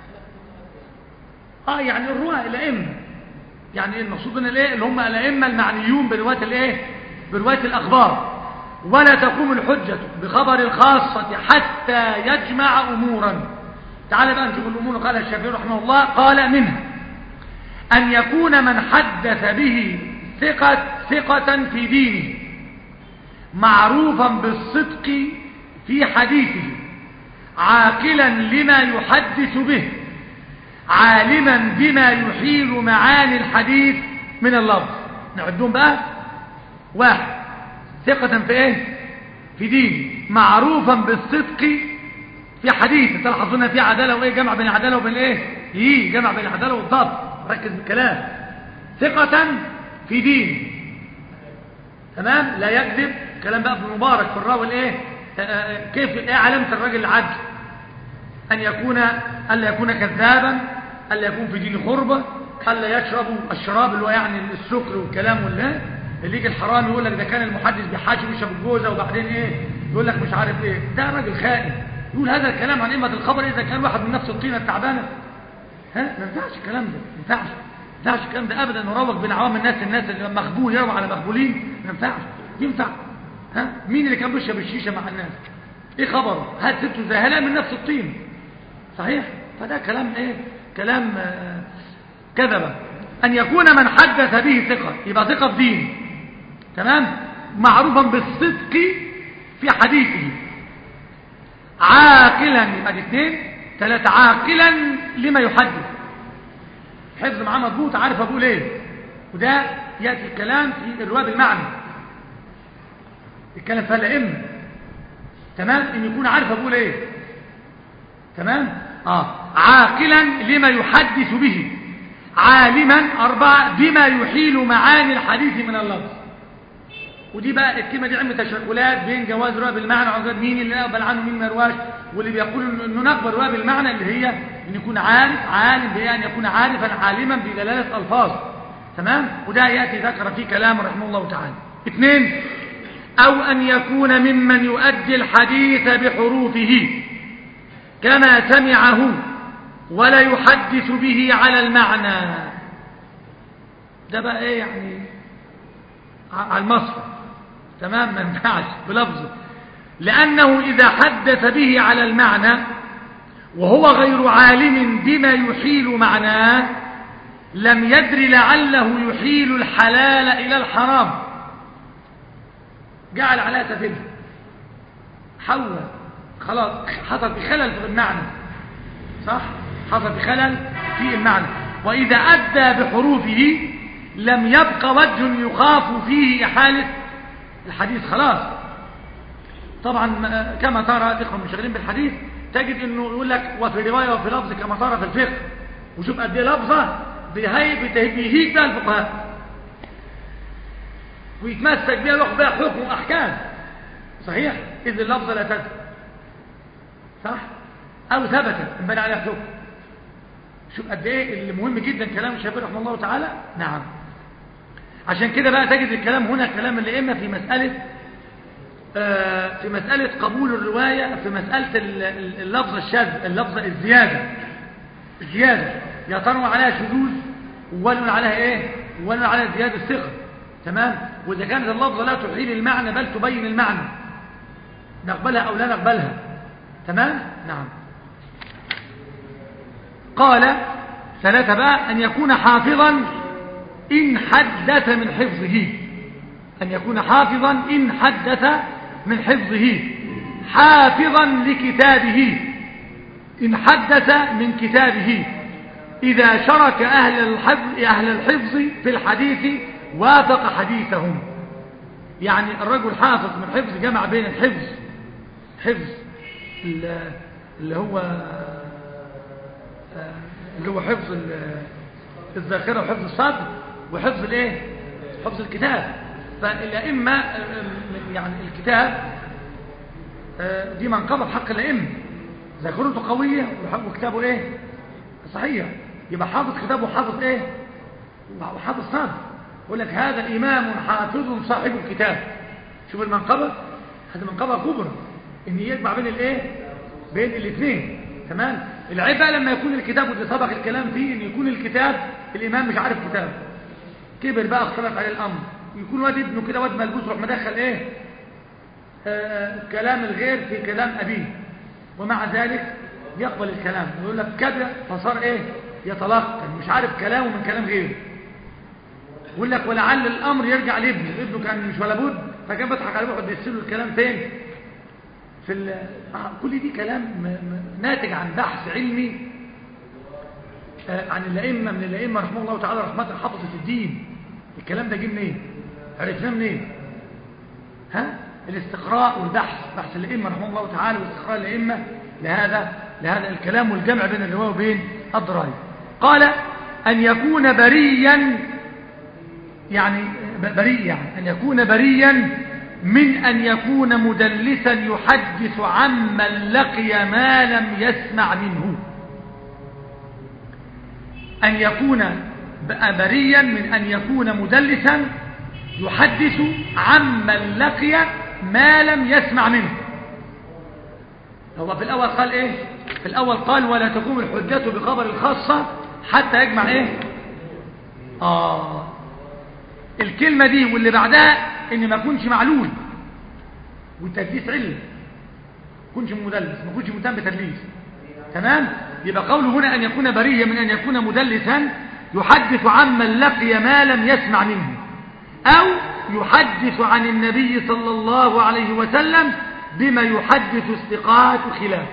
اه يعني الرواة الائمه يعني المقصود ان الايه اللي هم الائمه المعنيون بروايه الايه بروايه الاخبار ولا تقوم الحجه بخبر الخاصه حتى يجمع امورا تعال بقى نشوف الامور قال الشافعي رحمه الله قال منها ان يكون من حدث به ثقه ثقه في دينه معروفا بالصدق في حديثه عاقلا لما يحدث به عالما بما يحيل معاني الحديث من اللفظ نعدهم بقى واحد ثقة في ايه في دين معروفا بالصدق في حديث تلاحظون في عدالة وايه جمع بين العدالة وبين ايه يي جمع بين العدالة والضبط ركز بالكلام ثقة في دين تمام لا يكذب كلام بقى ابن مبارك في الراوي الايه كيف ايه علامة الراجل العدل ان يكون الا يكون كذابا الا يكون في دين خربة الا يشرب الشراب اللي هو يعني السكر والكلام والله اللي يجي الحرام يقول لك ده كان المحدث بيحاجب يشرب الجوزه وبعدين ايه يقول لك مش عارف ايه ده راجل خائن يقول هذا الكلام عن ائمه الخبر اذا كان واحد من نفس الطينه التعبانه ها ما ينفعش الكلام ده ما ينفعش ما ينفعش الكلام ده ابدا نروج بين عوام الناس الناس اللي مخبول يروى على مخبولين ما ينفعش ينفع ها مين اللي كان بيشرب الشيشه مع الناس ايه خبره هل سبته زهلاء من نفس الطين صحيح فده كلام ايه كلام آه كذبه ان يكون من حدث به ثقه يبقى ثقه في دين تمام معروفا بالصدق في حديثه عاقلا يبقى اثنين ثلاثة عاقلا لما يحدث حفظ معاه مضبوط عارف اقول ايه وده ياتي الكلام في الروايه بالمعنى الكلام فيها الائمه تمام ان يكون عارف اقول ايه تمام اه عاقلا لما يحدث به عالما أربعة بما يحيل معاني الحديث من اللفظ ودي بقى الكلمة دي عمل تشكلات بين جواز رواية بالمعنى وجواز مين اللي يقبل عنه مين ما يرواش واللي بيقول انه نقبل رواية بالمعنى اللي هي ان يكون عارف عالم بهي ان يكون عارفا عالما بدلالة الفاظ تمام وده يأتي ذكر فيه كلام رحمه الله تعالى اثنين او ان يكون ممن يؤدي الحديث بحروفه كما سمعه ولا يحدث به على المعنى ده بقى ايه يعني على المصفى تمام ما ينفعش بلفظه لأنه إذا حدث به على المعنى وهو غير عالم بما يحيل معناه لم يدر لعله يحيل الحلال إلى الحرام جعل عليها سفينة حول خلاص حصل بخلل في المعنى صح حصل بخلل في المعنى وإذا أدى بحروفه لم يبق وجه يخاف فيه إحالة الحديث خلاص طبعا كما ترى تقرأ المشغلين بالحديث تجد انه يقول لك وفي رواية وفي لفظ كما ترى في الفقه وشوف قد ايه لفظة بيهيج بها الفقهاء ويتمسك بها وياخد بها حكم واحكام صحيح اذ اللفظة لا تثبت صح او ثبتت انبنى عليها حكم شوف قد ايه اللي مهم جدا كلام الشافعي رحمه الله تعالى نعم عشان كده بقى تجد الكلام هنا كلام الائمه في مساله آه في مساله قبول الروايه في مساله اللفظ الشاذ اللفظ الزياده الزياده يا ترى عليها شذوذ ولا عليها ايه ولا عليها زياده الثقه تمام واذا كانت اللفظه لا تحيل المعنى بل تبين المعنى نقبلها او لا نقبلها تمام نعم قال ثلاثة بقى أن يكون حافظا إن حدث من حفظه أن يكون حافظا إن حدث من حفظه حافظا لكتابه إن حدث من كتابه إذا شرك أهل الحفظ, أهل الحفظ في الحديث وافق حديثهم يعني الرجل حافظ من حفظ جمع بين الحفظ حفظ اللي هو اللي هو حفظ الذاكره وحفظ الصدر وحفظ الايه حفظ الكتاب فالائمه يعني الكتاب دي منقبه في حق الائمه ذاكرته قويه وكتابه ايه صحيح يبقى حافظ كتابه وحافظ ايه وحافظ صدر يقول لك هذا امام حافظ صاحب الكتاب شوف المنقبه هذه منقبه كبرى ان يجمع بين الايه بين الاثنين تمام العيب بقى لما يكون الكتاب واللي سبق الكلام فيه ان يكون الكتاب الامام مش عارف كتاب كبر بقى اختلف عليه الامر يكون واد ابنه كده واد ملبوس روح مدخل ايه آه كلام الغير في كلام ابيه ومع ذلك يقبل الكلام يقول لك كذا فصار ايه يتلقن مش عارف كلامه من كلام غيره يقول لك ولعل الامر يرجع لابنه ابنه كان مش ولا بد فكان بيضحك عليه ويقعد يرسل له الكلام فين في آه كل دي كلام م... م... ناتج عن بحث علمي آه، عن الأئمة من الأئمة رحمه الله تعالى رحمة حفظة الدين الكلام ده جه منين عرفناه منين ها الاستقراء والبحث بحث الأئمة رحمه الله تعالى واستقراء الأئمة لهذا لهذا الكلام والجمع بين الرواية وبين الضرائب قال أن يكون بريا يعني بريء يعني أن يكون بريا من أن يكون مدلسا يحدث عمن لقي ما لم يسمع منه أن يكون بريا من أن يكون مدلسا يحدث عمن لقي ما لم يسمع منه هو في الأول قال إيه في الأول قال ولا تقوم الحجة بخبر الخاصة حتى يجمع إيه آه الكلمة دي واللي بعدها إن ما يكونش معلول والتدليس علم ما يكونش مدلس ما يكونش مهتم بتدليس تمام يبقى قوله هنا أن يكون بريا من أن يكون مدلسا يحدث عمن لقي ما لم يسمع منه أو يحدث عن النبي صلى الله عليه وسلم بما يحدث الثقات خلافه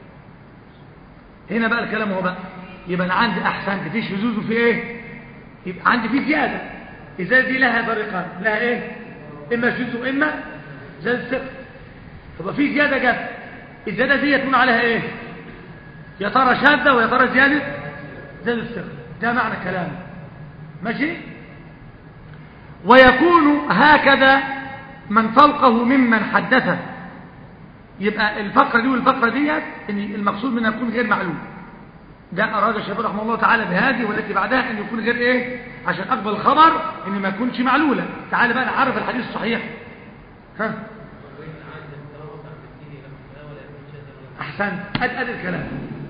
هنا بقى الكلام هو بقى يبقى أنا عندي أحسن في شذوذ في إيه يبقى عندي في زيادة إذا دي لها طريقان لها إيه إما شذوذ وإما زاد الثقة طب في زيادة جت الزيادة دي يكون عليها إيه يا ترى شاذة ويا ترى زيادة زاد الثقة ده معنى كلامه ماشي ويكون هكذا من فوقه ممن حدثه يبقى الفقرة دي والفقرة ديت ان المقصود منها يكون غير معلوم ده أراد الشيخ رحمه الله تعالى بهذه والتي بعدها أن يكون غير إيه عشان أقبل الخبر أن ما يكونش معلولة تعالى بقى نعرف الحديث الصحيح ها أحسن أدي أدي الكلام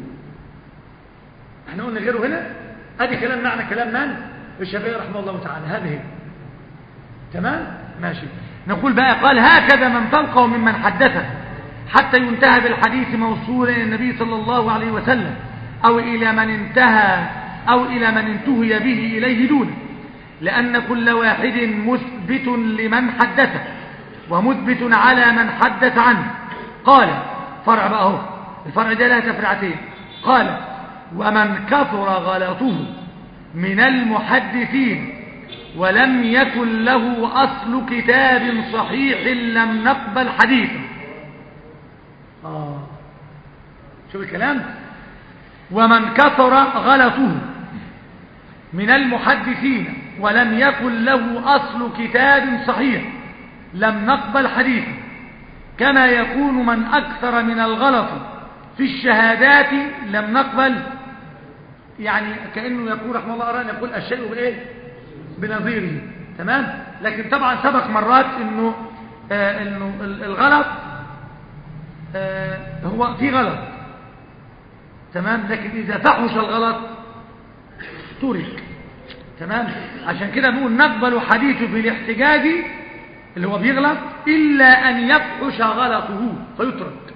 احنا قلنا غيره هنا أدي كلام معنى كلام من الشافعي رحمه الله تعالى هذه تمام ماشي نقول بقى قال هكذا من فوقه ممن حدثه حتى ينتهى بالحديث موصولا إلى النبي صلى الله عليه وسلم أو إلى من انتهى أو إلى من انتهي به إليه دونه لأن كل واحد مثبت لمن حدثه ومثبت على من حدث عنه قال فرع بقى اهو الفرع ده لها تفرعتين قال ومن كثر غلطه من المحدثين ولم يكن له أصل كتاب صحيح لم نقبل حديثه آه. شوف الكلام ومن كثر غلطه من المحدثين ولم يكن له أصل كتاب صحيح لم نقبل حديثه كما يكون من أكثر من الغلط في الشهادات لم نقبل يعني كأنه يقول رحمه الله أرى أن يقول الشيء بإيه بنظيره تمام لكن طبعا سبق مرات أنه, آه إنه الغلط آه هو في غلط تمام لكن إذا فحش الغلط ترك تمام عشان كده بنقول نقبل حديثه في الاحتجاج اللي هو بيغلط إلا أن يفحش غلطه فيترك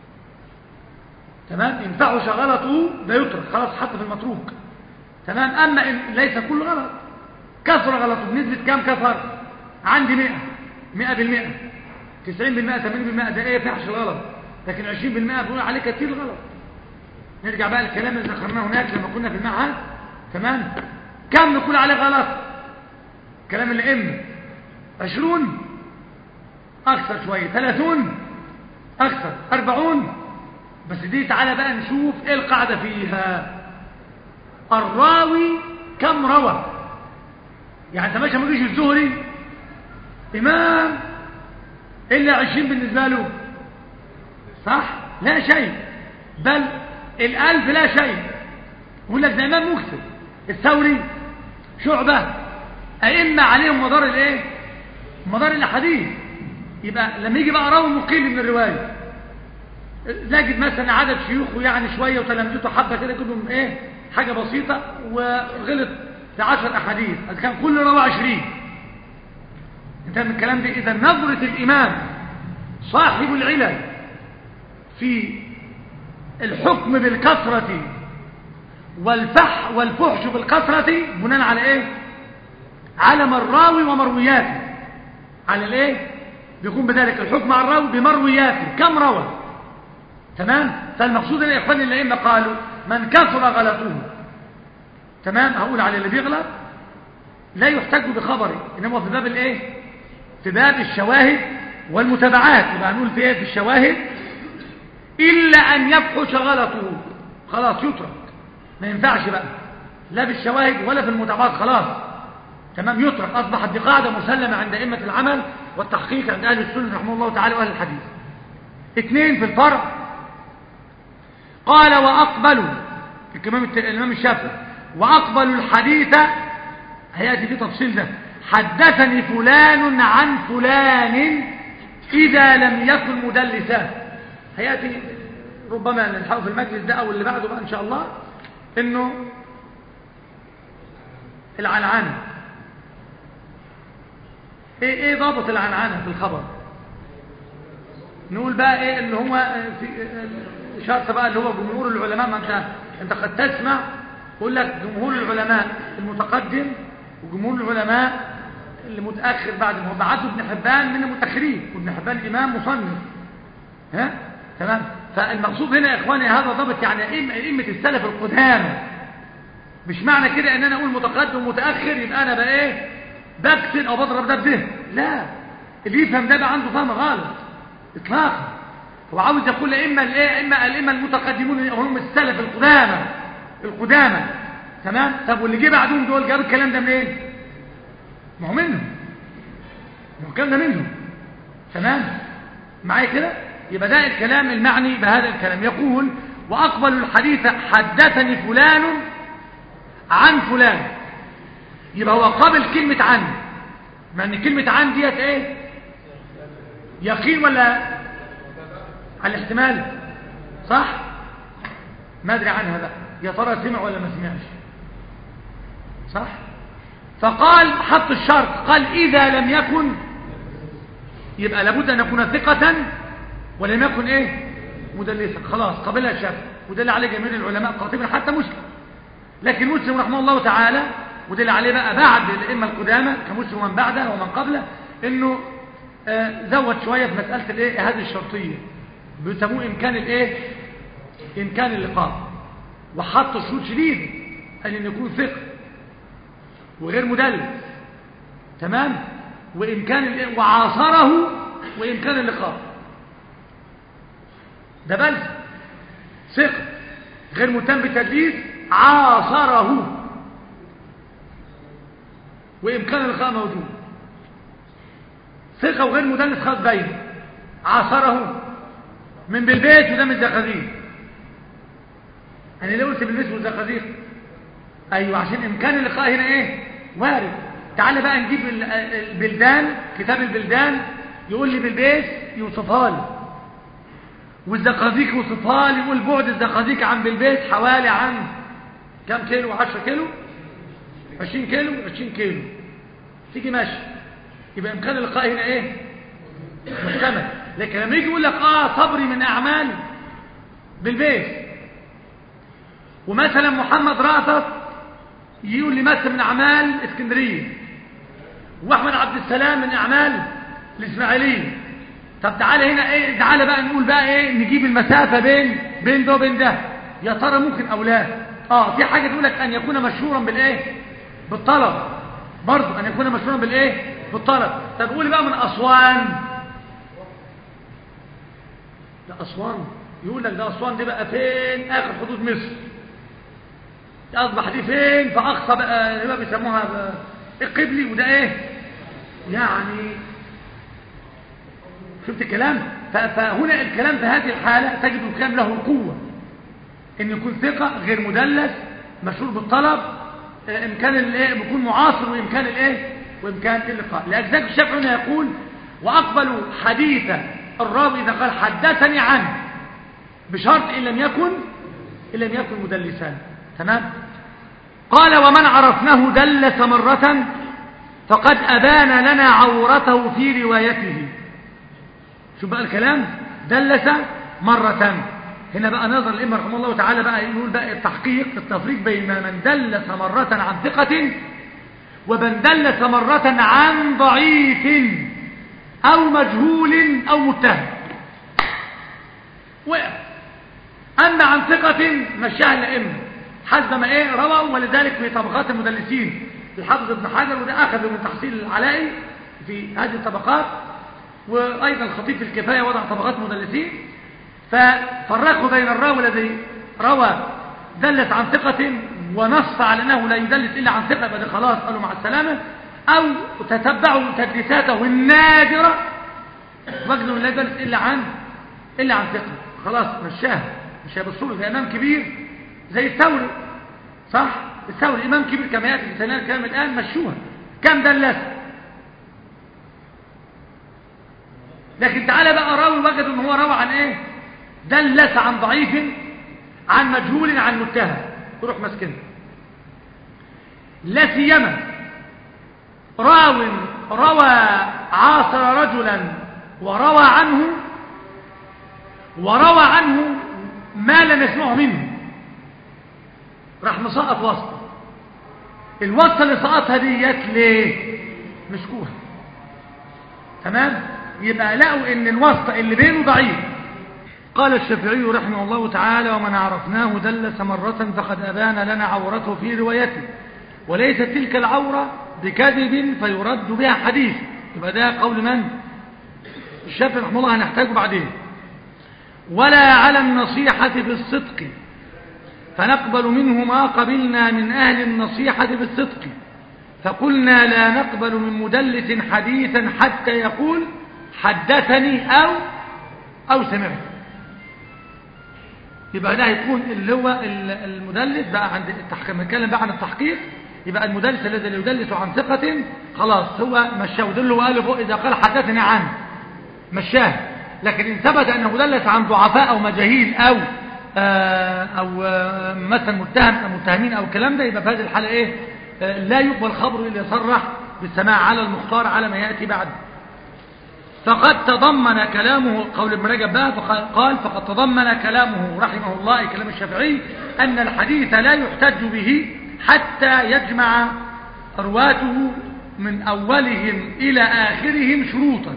تمام إن فحش غلطه ده يترك خلاص حط في المتروك تمام أما إن ليس كل غلط كثر غلطه بنسبة كام كثر عندي مئة مئة بالمئة تسعين بالمئة ثمانين بالمئة ده ايه فحش الغلط لكن عشرين بالمئة بنقول عليه كتير غلط نرجع بقى للكلام اللي ذكرناه هناك لما كنا في المعهد تمام كم نقول عليه غلط كلام الائمه عشرون اكثر شويه ثلاثون اكثر اربعون بس دي تعالى بقى نشوف ايه القاعده فيها الراوي كم روى يعني انت ماشي ما تجيش الزهري امام الا عشرين بالنسبه له صح لا شيء بل الألف لا شيء يقول لك ده إمام مكتب الثوري شعبة أئمة عليهم مدار الإيه مدار الأحاديث يبقى لما يجي بقى راوي مقيم من الرواية نجد مثلا عدد شيوخه يعني شوية وتلامذته حبة كده كلهم إيه حاجة بسيطة وغلط في عشر أحاديث إذا كان كل روى عشرين انت من الكلام ده إذا نظرة الإمام صاحب العلل في الحكم بالكثرة والفح والفحش بالكثرة بناء على ايه على الراوي ومروياته على الايه بيكون بذلك الحكم على الراوي بمروياته كم روى تمام فالمقصود يا اخواني الائمه قالوا من كثر غلطه تمام هقول على اللي بيغلط لا يحتج بخبره انما هو في باب الايه في باب الشواهد والمتابعات يبقى هنقول في ايه في الشواهد الا ان يفحش غلطه خلاص يترك ما ينفعش بقى لا بالشواهد ولا في المتابعات خلاص تمام يترك اصبحت دي قاعده مسلمه عند ائمه العمل والتحقيق عند اهل السنه رحمه الله تعالى واهل الحديث اثنين في الفرع قال واقبلوا الامام الامام الشافعي واقبلوا الحديث هياتي في تفصيل ده حدثني فلان عن فلان اذا لم يكن مدلسا هياتي ربما نلحقه في المجلس ده او اللي بعده بقى ان شاء الله انه العنعنه ايه ايه ضابط العنعنه في الخبر نقول بقى ايه اللي هو في شرط بقى اللي هو جمهور العلماء ما انت انت قد تسمع يقول لك جمهور العلماء المتقدم وجمهور العلماء اللي متاخر بعد ما هو بعته ابن حبان من المتاخرين وابن حبان امام مصنف ها تمام فالمقصود هنا يا اخواني هذا ضابط يعني ائمه السلف القدامى مش معنى كده ان انا اقول متقدم ومتاخر يبقى انا بقى ايه بكسر او بضرب ده بده لا اللي يفهم ده بقى عنده فهم غلط اطلاقا هو عاوز يقول اما الايه اما الائمه المتقدمون هم السلف القدامى القدامى تمام طب واللي جه بعدهم دول جاب الكلام ده منين ما هو منهم ما هو الكلام ده منهم تمام معايا كده يبقى ده الكلام المعني بهذا الكلام يقول واقبل الحديث حدثني فلان عن فلان يبقى هو قابل كلمة عن مع ان كلمة عن ديت ايه يقين ولا على الاحتمال صح ما ادري عنها بقى يا ترى سمع ولا ما سمعش صح فقال حط الشرط قال اذا لم يكن يبقى لابد ان يكون ثقة ولم يكن ايه مدلسا خلاص قبلها الشافعي ودل عليه جميع العلماء قاطبا حتى مسلم لكن مسلم رحمه الله تعالى ودل عليه بقى بعد الائمه القدامى كمسلم ومن بعده ومن قبله انه آه زود شويه في مساله الايه هذه الشرطيه بيسموه امكان الايه امكان اللقاء وحط شروط شديده قال ان يكون ثقه وغير مدلس تمام وامكان الايه وعاصره وامكان اللقاء ده بل ثقه غير مهتم بالتدليس عاصره وإمكان اللقاء موجود ثقة وغير مدلس خاص بين عاصره من بالبيت وده من الزقازيق أنا ليه قلت بالبيت والزقازيق أيوة عشان إمكان اللقاء هنا إيه وارد تعال بقى نجيب البلدان كتاب البلدان يقول لي بالبيت يوصفها لي والزقازيق يوصفها لي يقول بعد الزقازيق عن بالبيت حوالي عن كم كيلو 10 كيلو 20 كيلو 20 كيلو تيجي ماشي يبقى امكان اللقاء هنا ايه محتمل لكن لما يجي يقول لك اه صبري من اعمال بالبيت ومثلا محمد رأفت يقول لي مثلا من اعمال اسكندريه واحمد عبد السلام من اعمال الاسماعيليه طب تعالى هنا ايه تعالى بقى نقول بقى ايه نجيب المسافه بين بين ده وبين ده يا ترى ممكن او لا اه في حاجه تقول لك ان يكون مشهورا بالايه بالطلب برضه ان يكون مشهورا بالايه بالطلب طب قولي بقى من اسوان ده اسوان يقول لك ده اسوان دي بقى فين اخر حدود مصر اصبح دي فين في اقصى بقى بقى بيسموها بقى القبلي وده ايه يعني شفت الكلام فهنا الكلام في هذه الحاله تجد الكلام له قوه ان يكون ثقه غير مدلس مشهور بالطلب امكان الايه بيكون معاصر وامكان الايه وامكان اللقاء لاجزاء الشافعي هنا يقول واقبل حديث الراوي اذا قال حدثني عنه بشرط ان لم يكن ان لم يكن مدلسا تمام قال ومن عرفناه دلس مره فقد ابان لنا عورته في روايته شوف بقى الكلام دلس مره هنا بقى نظر الإمام رحمه الله تعالى بقى يقول بقى التحقيق التفريق بين من دلس مرة عن ثقة ومن دلس مرة عن ضعيف أو مجهول أو متهم وقف أما عن ثقة مشاها الأئمة حسب ما إيه رووا ولذلك في طبقات المدلسين الحافظ ابن حجر وده أخذ من تحصيل العلائي في هذه الطبقات وأيضا الخطيب في الكفاية وضع طبقات مدلسين ففرقوا بين الراوي الذي روى دلت عن ثقة ونص على أنه لا يدلس إلا عن ثقة بعد خلاص قالوا مع السلامة أو تتبعوا تدليساته النادرة وجدوا لا يدلس إلا عن إلا عن ثقة خلاص مشاها مش هيبصوا له ده إمام كبير زي الثوري صح الثوري إمام كبير كما يأتي في سنة الكلام الآن مشوها كم دلس لكن تعالى بقى راوي وجد ان هو روى عن ايه دلس عن ضعيف عن مجهول عن متهم يروح مسكنه لا سيما راو روى عاصر رجلا وروى عنه وروى عنه ما لم يسمعه منه راح مسقط وسطه الوسطه اللي سقطها ديت ليه مسكوها تمام يبقى لقوا ان الوسط اللي بينه ضعيف قال الشافعي رحمه الله تعالى ومن عرفناه دلس مرة فقد أبان لنا عورته في روايته وليست تلك العورة بكذب فيرد بها حديث يبقى ده قول من الشافعي رحمه الله هنحتاجه بعدين ولا على النصيحة بالصدق فنقبل منه ما قبلنا من أهل النصيحة بالصدق فقلنا لا نقبل من مدلس حديثا حتى يقول حدثني أو أو سمعت يبقى ده هيكون اللي هو المدلس بقى عند التحقيق نتكلم بقى عن التحقيق يبقى المدلس الذي يدلس عن ثقة خلاص هو مشاه ودل وقال فوق إذا قال حدثني عنه مشاه لكن إن ثبت أنه دلس عن ضعفاء أو مجاهيل أو آه أو آه مثلا متهم أو متهمين أو الكلام ده يبقى في هذه الحالة إيه آه لا يقبل خبره إلا يصرح بالسماع على المختار على ما يأتي بعد فقد تضمن كلامه قول ابن رجب بقى قال فقد تضمن كلامه رحمه الله كلام الشافعي أن الحديث لا يحتج به حتى يجمع رواته من أولهم إلى آخرهم شروطا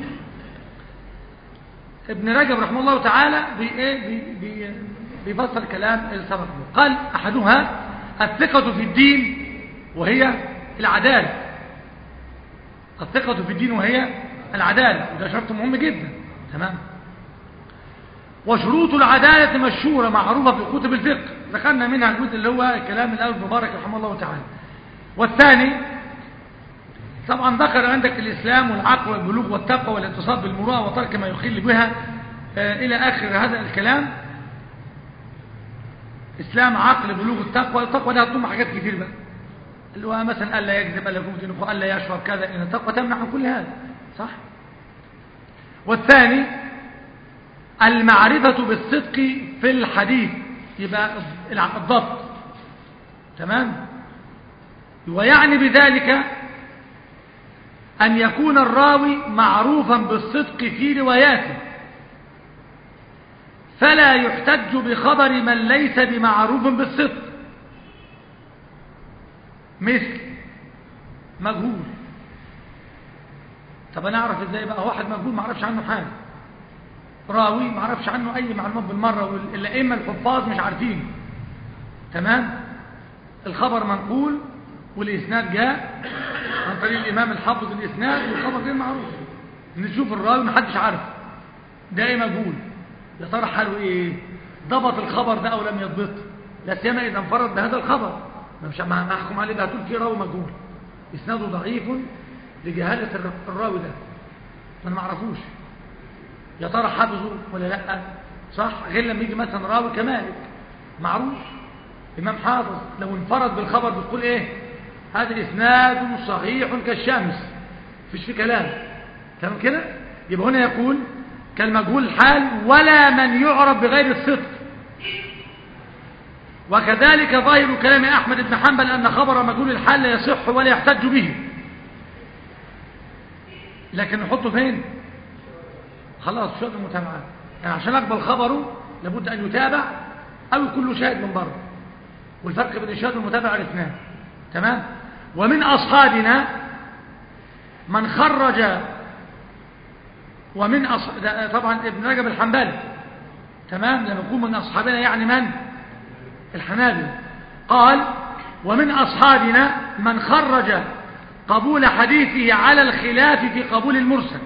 ابن رجب رحمه الله تعالى بي بي بي بيفسر كلام السبق قال أحدها الثقة في الدين وهي العدالة الثقة في الدين وهي العدالة وده شرط مهم جدا تمام وشروط العدالة مشهورة معروفة في كتب الفقه ذكرنا منها الجزء اللي هو كلام الأول المبارك رحمه الله تعالى والثاني طبعا ذكر عندك الإسلام والعقل والبلوغ والتقوى والاتصال بالمروءة وترك ما يخل بها آه إلى آخر هذا الكلام إسلام عقل بلوغ التقوى التقوى ده هتضم حاجات كتير بقى اللي هو مثلا ألا يكذب ألا يكون دينه ألا يشرب كذا إن التقوى تمنع عن كل هذا صح والثاني المعرفة بالصدق في الحديث يبقى الضبط تمام ويعني بذلك أن يكون الراوي معروفا بالصدق في رواياته فلا يحتج بخبر من ليس بمعروف بالصدق مثل مجهول طب انا اعرف ازاي بقى واحد مجهول ما اعرفش عنه حاجه راوي ما اعرفش عنه اي معلومات بالمره والائمه الحفاظ مش عارفين تمام الخبر منقول والاسناد جاء عن طريق الامام الحافظ الاسناد والخبر غير معروف نشوف الراوي ما حدش عارف ده ايه مجهول يا ترى حاله ايه ضبط الخبر ده او لم يضبط لا سيما اذا انفرد بهذا الخبر مش ما احكم عليه بقى تقول فيه راوي مجهول اسناده ضعيف لجهالة الراوي ده انا ما اعرفوش يا ترى حافظه ولا لا صح غير لما يجي مثلا راوي كمالك معروف امام حافظ لو انفرد بالخبر بتقول ايه هذا اسناد صحيح كالشمس مفيش فيه كلام تمام كده يبقى هنا يقول كالمجهول الحال ولا من يعرف بغير الصدق وكذلك ظاهر كلام احمد بن حنبل ان خبر مجهول الحال لا يصح ولا يحتج به لكن نحطه فين خلاص شرط المتابعة يعني عشان اقبل خبره لابد ان يتابع او يكون له شاهد من بره والفرق بين الشاهد والمتابع عرفناه تمام ومن اصحابنا من خرج ومن أص... طبعا ابن رجب الحنبلي تمام لما يكون من أصحابنا يعني من الحنابلة قال ومن أصحابنا من خرج قبول حديثه على الخلاف في قبول المرسل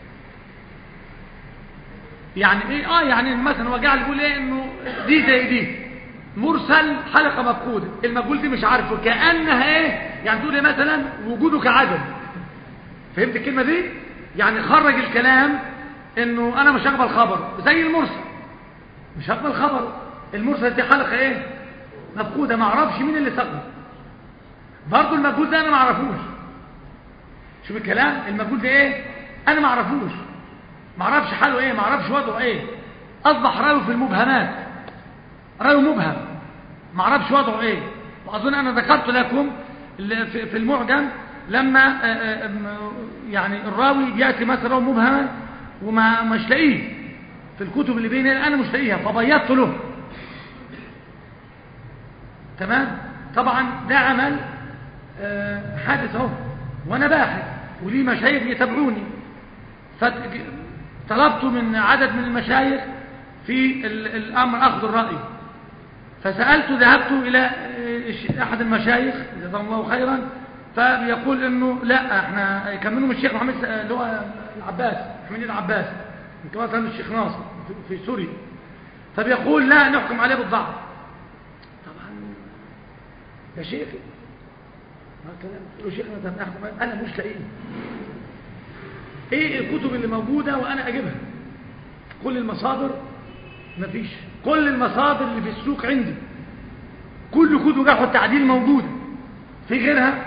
يعني ايه اه يعني مثلا هو قاعد يقول ايه انه دي زي دي مرسل حلقه مفقوده المجهول دي مش عارفه كانها ايه يعني تقول ايه مثلا وجوده كعدم فهمت الكلمه دي يعني خرج الكلام انه انا مش هقبل خبر زي المرسل مش هقبل خبر المرسل دي حلقه ايه مفقوده ما اعرفش مين اللي سقط برضه المجهول ده انا ما اعرفوش شوف الكلام المجهول ده ايه انا ما اعرفوش ما اعرفش حاله ايه ما اعرفش وضعه ايه اصبح رايه في المبهمات رايه مبهم ما اعرفش وضعه ايه واظن انا ذكرت لكم في المعجم لما يعني الراوي بياتي مثلا مبهما وما مش لاقيه في الكتب اللي بيني انا مش لاقيها فبيضت له تمام طبعا ده عمل حادث اهو وانا باحث ولي مشايخ يتابعوني فطلبت من عدد من المشايخ في الامر اخذ الراي فسالت ذهبت الى احد المشايخ جزاه الله خيرا فبيقول انه لا احنا كان منهم الشيخ محمد اللي هو العباس محمد العباس من كمان الشيخ ناصر في سوريا فبيقول لا نحكم عليه بالضعف طبعا يا شيخ ما كلام له شيخنا طب نحكم انا مش لاقيه ايه الكتب اللي موجوده وانا اجيبها كل المصادر مفيش كل المصادر اللي في السوق عندي كل كتب جرح التعديل موجوده في غيرها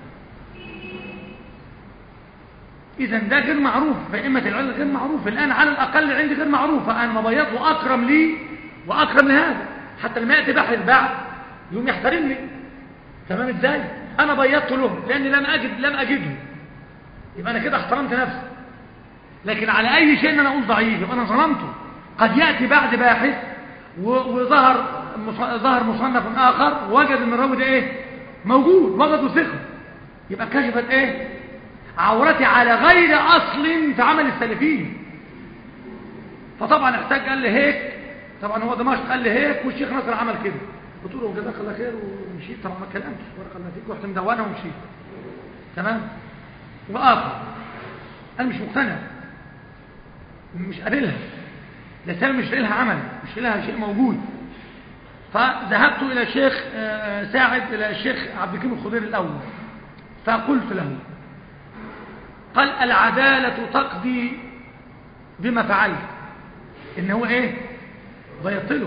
اذا ده غير معروف فائمه العلم غير معروف الان على الاقل عندي غير معروف فانا مبيض واكرم لي واكرم لهذا حتى لما ياتي بحث بعد يوم يحترمني تمام ازاي انا بيضت له لاني لم اجد لم اجده يبقى انا كده احترمت نفسي لكن على اي شيء ان انا اقول ضعيف يبقى انا ظلمته قد ياتي بعد باحث وظهر ظهر مصنف اخر وجد ان الراوي ده ايه موجود وجده ثقه يبقى كشفت ايه عورتي على غير اصل في عمل السلفيين فطبعا احتاج قال لي هيك طبعا هو دمشق قال لي هيك والشيخ نصر عمل كده قلت له جزاك الله خير ومشيت طبعا ما كلمتش ورقه الله فيك ورحت مدونه ومشيت تمام واخر انا مش مقتنع مش قابلها لسان مش لها عمل مش لها شيء موجود فذهبت الى الشيخ ساعد الى الشيخ عبد الكريم الخضير الاول فقلت له قال العدالة تقضي بما فعلت ان هو ايه بيطله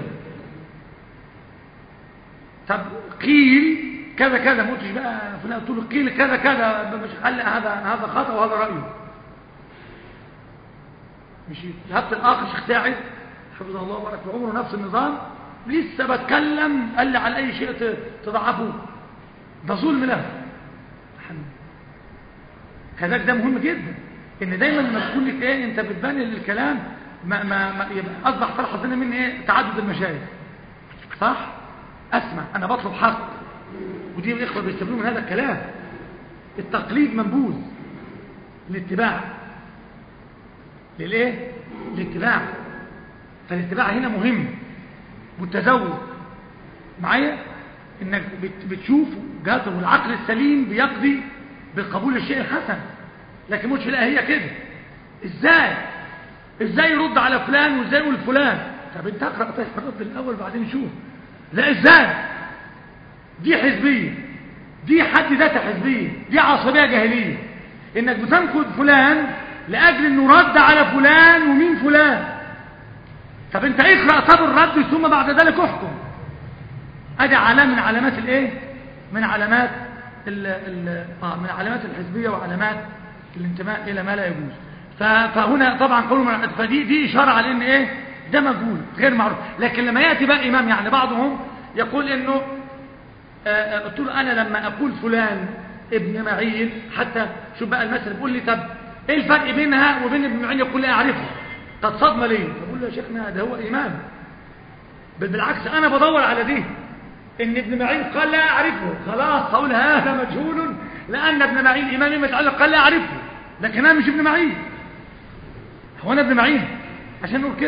طب قيل كذا كذا موتش بقى فلان قلت له قيل كذا كذا مش قال هذا هذا خطا وهذا رايه مشيت ذهبت الاخر شيخ ساعد حفظه الله وبارك في عمره نفس النظام لسه بتكلم قال لي على اي شيء تضعفه ده ظلم له كذلك ده مهم جدا ان دايما لما تكون لك ايه انت بتبني للكلام ما ما, ما يبقى اصبح تلحظ هنا مني ايه تعدد المشايخ صح اسمع انا بطلب حق ودي الاخوه بيستفيدوا من هذا الكلام التقليد منبوذ الاتباع للايه الاتباع فالاتباع هنا مهم والتزود معايا انك بتشوف جاته والعقل السليم بيقضي بقبول الشيء الحسن لكن مش لا هي كده ازاي ازاي يرد على فلان وازاي يقول فلان طب انت اقرا طيب الرد الاول بعدين شوف لا ازاي دي حزبيه دي حد ذاتها حزبيه دي عصبيه جاهليه انك بتنقد فلان لاجل انه رد على فلان ومين فلان طب انت اقرا طب الرد ثم بعد ذلك احكم ادي علامه من علامات الايه من علامات ال ال آه من علامات الحزبيه وعلامات الانتماء الى ما لا يجوز فهنا طبعا قولوا فدي دي اشاره على ان ايه ده مجهول غير معروف لكن لما ياتي بقى امام يعني بعضهم يقول انه قلت له انا لما اقول فلان ابن معين حتى شوف بقى المثل بيقول لي طب ايه الفرق بينها وبين ابن معين يقول لي اعرفه طب صدمه ليه بقول له يا شيخنا ده هو امام بل بالعكس انا بدور على دي ان ابن معين قال لا اعرفه خلاص هقول هذا مجهول لان ابن معين امام متعلق قال لا اعرفه لكن انا مش ابن معين هو انا ابن معين عشان نقول كده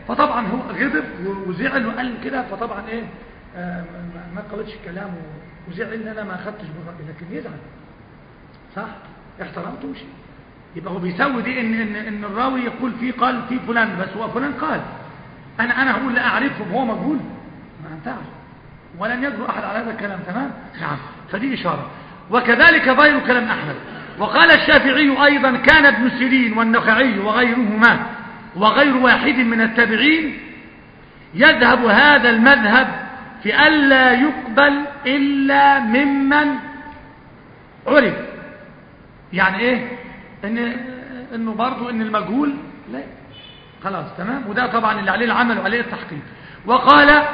فطبعا هو غضب وزعل وقال كده فطبعا ايه آه ما- ما قبلش الكلام و- وزعل ان انا ما اخدتش بالرأي لكن يزعل صح احترمته ومشي يبقى هو بيسوي دي ان ان ان الراوي يقول في قال في فلان بس هو فلان قال انا انا هقول لا اعرفه وهو مجهول ما ينفعش ولن يجرؤ احد على هذا الكلام تمام نعم فدي اشاره وكذلك غير كلام احمد وقال الشافعي ايضا كان ابن سيرين والنخعي وغيرهما وغير واحد من التابعين يذهب هذا المذهب في الا يقبل الا ممن عرف يعني ايه ان انه برضو ان المجهول لا خلاص تمام وده طبعا اللي عليه العمل وعليه التحقيق وقال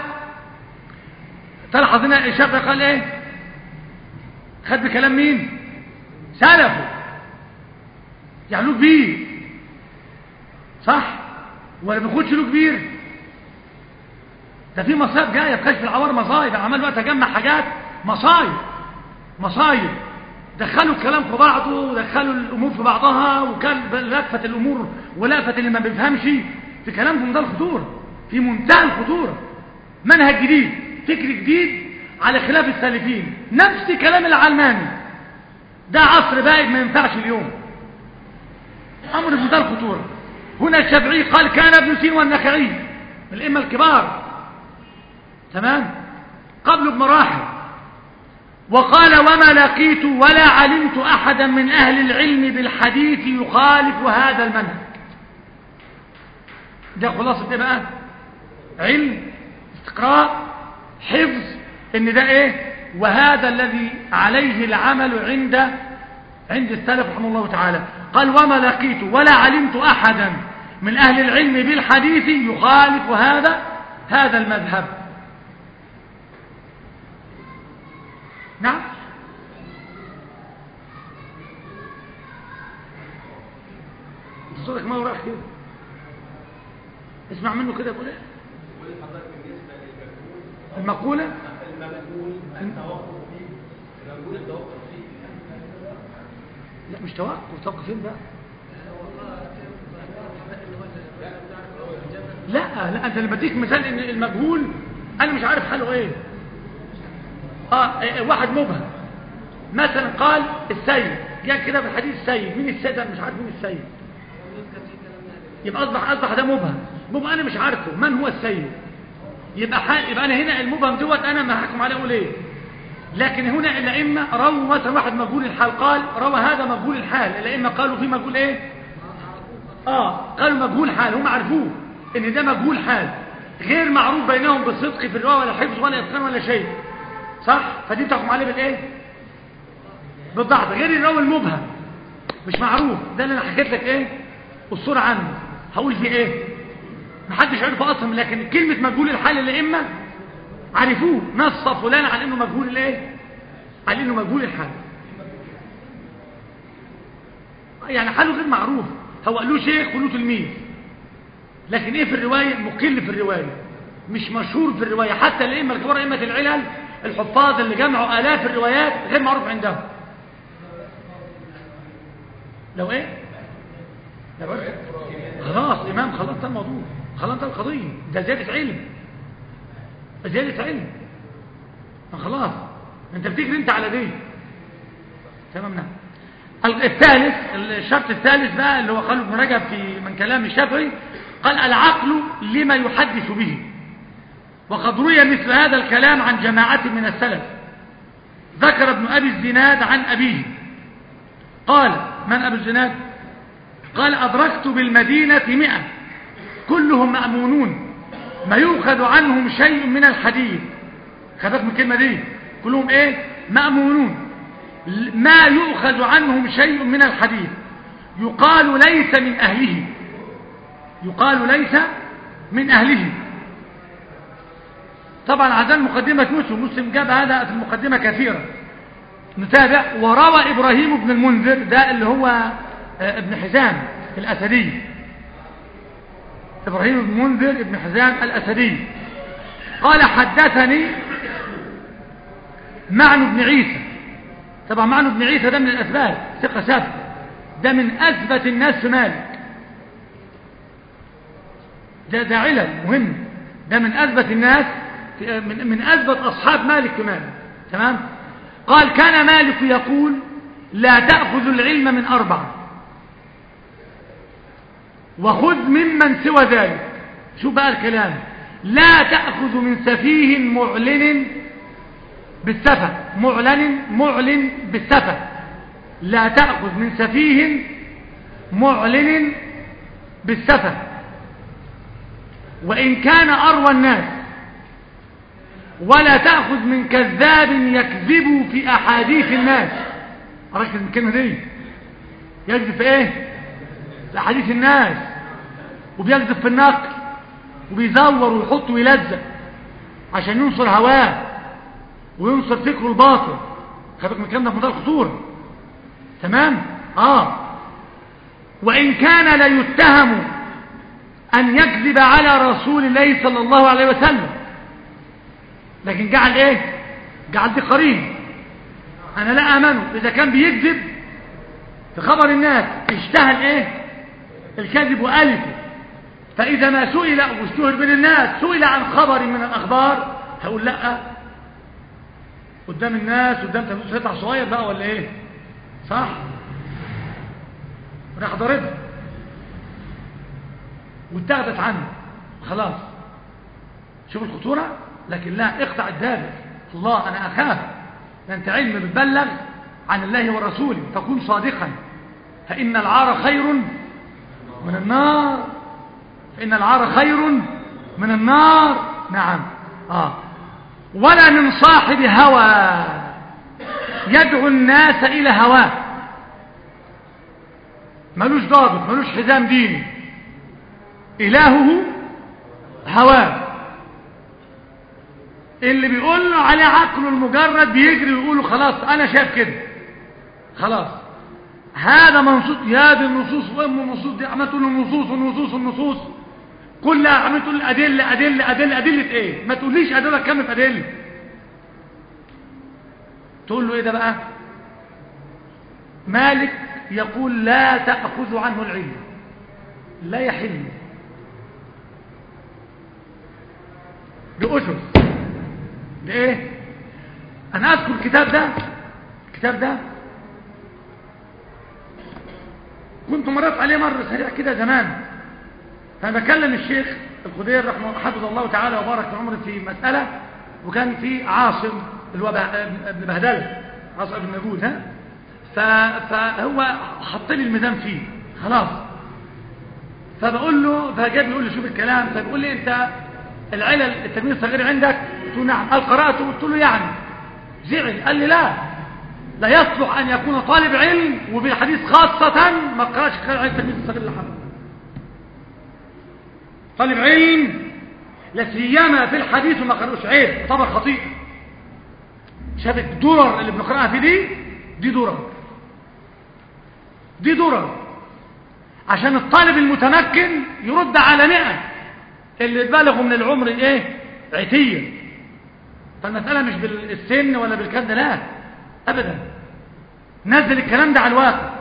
تلحظ هنا الشافعي قال ايه خد بكلام مين سلفه يعني له كبير صح ولا بياخدش له كبير ده في مصايب جايه في كشف العوار مصايب عمال بقى تجمع حاجات مصايب مصايب دخلوا الكلام في بعضه ودخلوا الامور في بعضها وكان لفت الامور ولفت اللي ما بيفهمش في كلام في منتهى الخطوره في منتهى الخطوره منهج جديد فكر جديد على خلاف السالفين نفس كلام العلماني ده عصر بائد ما ينفعش اليوم امر في منتهى الخطوره هنا الشافعي قال كان ابن سين والنخعي الائمه الكبار تمام قبله بمراحل وقال وما لقيت ولا علمت أحدا من أهل العلم بالحديث يخالف هذا المنهج ده خلاصة ايه بقى علم استقراء حفظ ان ده ايه وهذا الذي عليه العمل عند عند السلف رحمه الله تعالى قال وما لقيت ولا علمت أحدا من أهل العلم بالحديث يخالف هذا هذا المذهب نعم صوتك ما راح كده اسمع منه كده بقول ايه المقولة لا مش توقف توقف فين بقى لا لا انت اللي بديك مثال ان المجهول انا مش عارف حاله ايه اه إيه، واحد مبهم مثلا قال السيد جاء كده في الحديث السيد مين السيد انا مش عارف مين السيد يبقى اصبح اصبح ده مبهم مبهم انا مش عارفه من هو السيد يبقى حال يبقى انا هنا المبهم دوت انا ما هحكم عليه اقول ايه لكن هنا الائمه رووا مثلا واحد مجهول الحال قال روى هذا مجهول الحال الائمه قالوا في مجهول ايه اه قالوا مجهول حال هم عرفوه ان ده مجهول حال غير معروف بينهم بالصدق في الروايه ولا حفظ ولا اتقان ولا شيء صح فدي بتحكم عليه بالايه بالضعف غير الراوي المبهم مش معروف ده اللي انا حكيت لك ايه الصوره عنه هقول فيه ايه محدش عرفه اصلا لكن كلمه مجهول الحال الائمه عرفوه نص فلان على انه مجهول الايه على انه مجهول الحال يعني حاله غير معروف هو له شيخ وله تلميذ لكن ايه في الروايه مقل في الروايه مش مشهور في الروايه حتى الائمه الكبار ائمه العلل الحفاظ اللي جمعوا الاف الروايات غير معروف عندهم لو ايه لو إيه؟ خلاص امام خلاص ده الموضوع خلاص ده القضيه ده زياده علم زياده علم خلاص انت بتجري انت على دي تمام نعم الثالث الشرط الثالث بقى اللي هو قاله ابن رجب في من كلام الشافعي قال العقل لما يحدث به وقد روي مثل هذا الكلام عن جماعة من السلف ذكر ابن أبي الزناد عن أبيه قال من أبو الزناد قال أدركت بالمدينة مئة كلهم مأمونون ما يؤخذ عنهم شيء من الحديث خذت من الكلمة دي كلهم ايه مأمونون ما يؤخذ عنهم شيء من الحديث يقال ليس من أهله يقال ليس من أهله طبعا عشان مقدمة مسلم مسلم جاب هذا في المقدمة كثيرا نتابع وروى إبراهيم بن المنذر ده اللي هو ابن حزام الأسدي إبراهيم بن منذر ابن حزام الأسدي قال حدثني معن بن عيسى طبعا معن بن عيسى ده من الأثبات ثقة ثابتة ده من أثبت الناس في مالك ده ده علل مهم ده من أثبت الناس من, من أثبت أصحاب مالك في مالك تمام قال كان مالك يقول لا تأخذ العلم من أربعة وخذ ممن سوى ذلك شو بقى الكلام لا تأخذ من سفيه معلن بالسفة معلن معلن بالسفة لا تأخذ من سفيه معلن بالسفة وإن كان أروى الناس ولا تأخذ من كذاب يكذب في أحاديث الناس ركز الكلمة دي يكذب في ايه في أحاديث الناس وبيكذب في النقل وبيزور ويحط ويلزق عشان ينصر هواه وينصر فكره الباطل خدك من الكلام ده في مدار الخطوره تمام اه وان كان لا يتهم ان يكذب على رسول الله صلى الله عليه وسلم لكن جعل ايه جعل دي قرين انا لا امنه اذا كان بيكذب في خبر الناس اشتهى ايه الكذب والفه فاذا ما سئل واشتهر بين الناس سئل عن خبر من الاخبار هقول لا قدام الناس قدام تلفزيون يطلع صغير بقى ولا ايه صح راح ضاربها واتاخدت عنه خلاص شوف الخطوره لكن لا اقطع الدابر الله انا اخاف انت علم بتبلغ عن الله ورسوله فكن صادقا فان العار خير من النار فان العار خير من النار نعم اه ولا من صاحب هوى يدعو الناس إلى هواه ملوش ضابط ملوش حزام ديني إلهه هواه اللي بيقول له عليه عقله المجرد بيجري ويقول خلاص أنا شايف كده خلاص هذا منصوص يا دي النصوص وام النصوص دي عمال تقول النصوص والنصوص والنصوص كلها عمال تقول أدلة أدلة أدلة أدلة إيه ما تقوليش أدلة كم في أدلة تقول له إيه ده بقى مالك يقول لا تأخذ عنه العلم لا يحل بأسس بإيه أنا أذكر الكتاب ده الكتاب ده كنت مرات عليه مرة سريع كده زمان فأنا بكلم الشيخ الخدير رحمه حفظ الله تعالى وبارك في عمره في مسألة وكان في عاصم اللي هو ابن بهدلة عاصم ابن نجود ها فهو حط لي الميزان فيه خلاص فبقول له فجاب يقول لي شوف الكلام فبيقول لي انت العلل التلميذ الصغير عندك قلت له نعم قال قراته قلت له يعني زعل قال لي لا لا يصلح ان يكون طالب علم وبالحديث خاصة ما قراش خلال التلميذ الصغير اللي حفظه طالب علم لا سيما في الحديث وما قالوش عيب طبعا خطيئه شاف الدرر اللي بنقراها في دي دي درر دي درر عشان الطالب المتمكن يرد على مئة اللي بلغوا من العمر ايه عتية فالمسألة مش بالسن ولا بالكد لا ابدا نزل الكلام ده على الواقع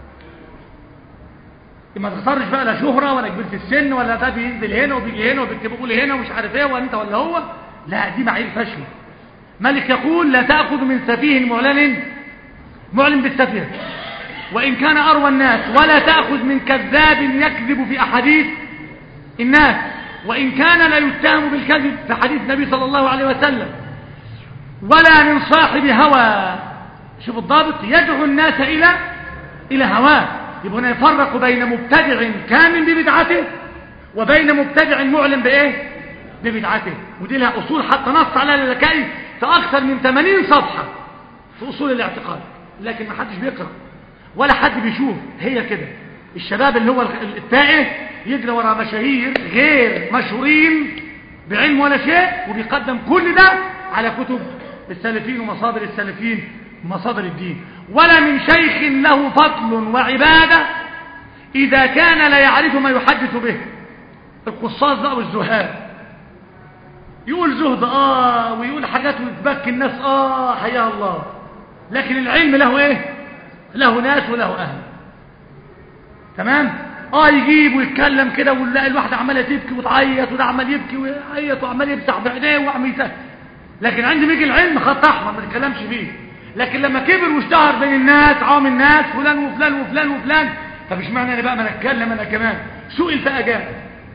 ما تختارش بقى لا شهرة ولا كبير في السن ولا ده بينزل هنا وبيجي هنا وبيكتب لي هنا ومش عارف ايه وانت ولا هو لا دي معايير فشل ملك يقول لا تأخذ من سفيه معلن معلن بالسفيه وإن كان أروى الناس ولا تأخذ من كذاب يكذب في أحاديث الناس وإن كان لا يتهم بالكذب في حديث النبي صلى الله عليه وسلم ولا من صاحب هوى شوف الضابط يدعو الناس إلى إلى هواه يبقى هنا يفرق بين مبتدع كامل ببدعته وبين مبتدع معلن بايه ببدعته ودي لها اصول حتى نص على اللكائي في اكثر من 80 صفحه في اصول الاعتقاد لكن ما حدش بيقرا ولا حد بيشوف هي كده الشباب اللي هو التائه يجري ورا مشاهير غير مشهورين بعلم ولا شيء وبيقدم كل ده على كتب السلفيين ومصادر السلفيين مصادر الدين ولا من شيخ له فضل وعبادة إذا كان لا يعرف ما يحدث به القصاص بقى والزهاد يقول زهد آه ويقول حاجات ويتبكي الناس آه حياه الله لكن العلم له إيه له ناس وله أهل تمام اه يجيب ويتكلم كده ونلاقي الواحده عماله تبكي وتعيط وده عمال يبكي ويعيط وعمال يمسح بايديه وعمال يسهل لكن عندي بيجي العلم خط احمر ما تتكلمش فيه لكن لما كبر واشتهر بين الناس عام الناس فلان وفلان وفلان وفلان طب اشمعنى انا بقى ما اتكلم انا كمان سئل فاجاب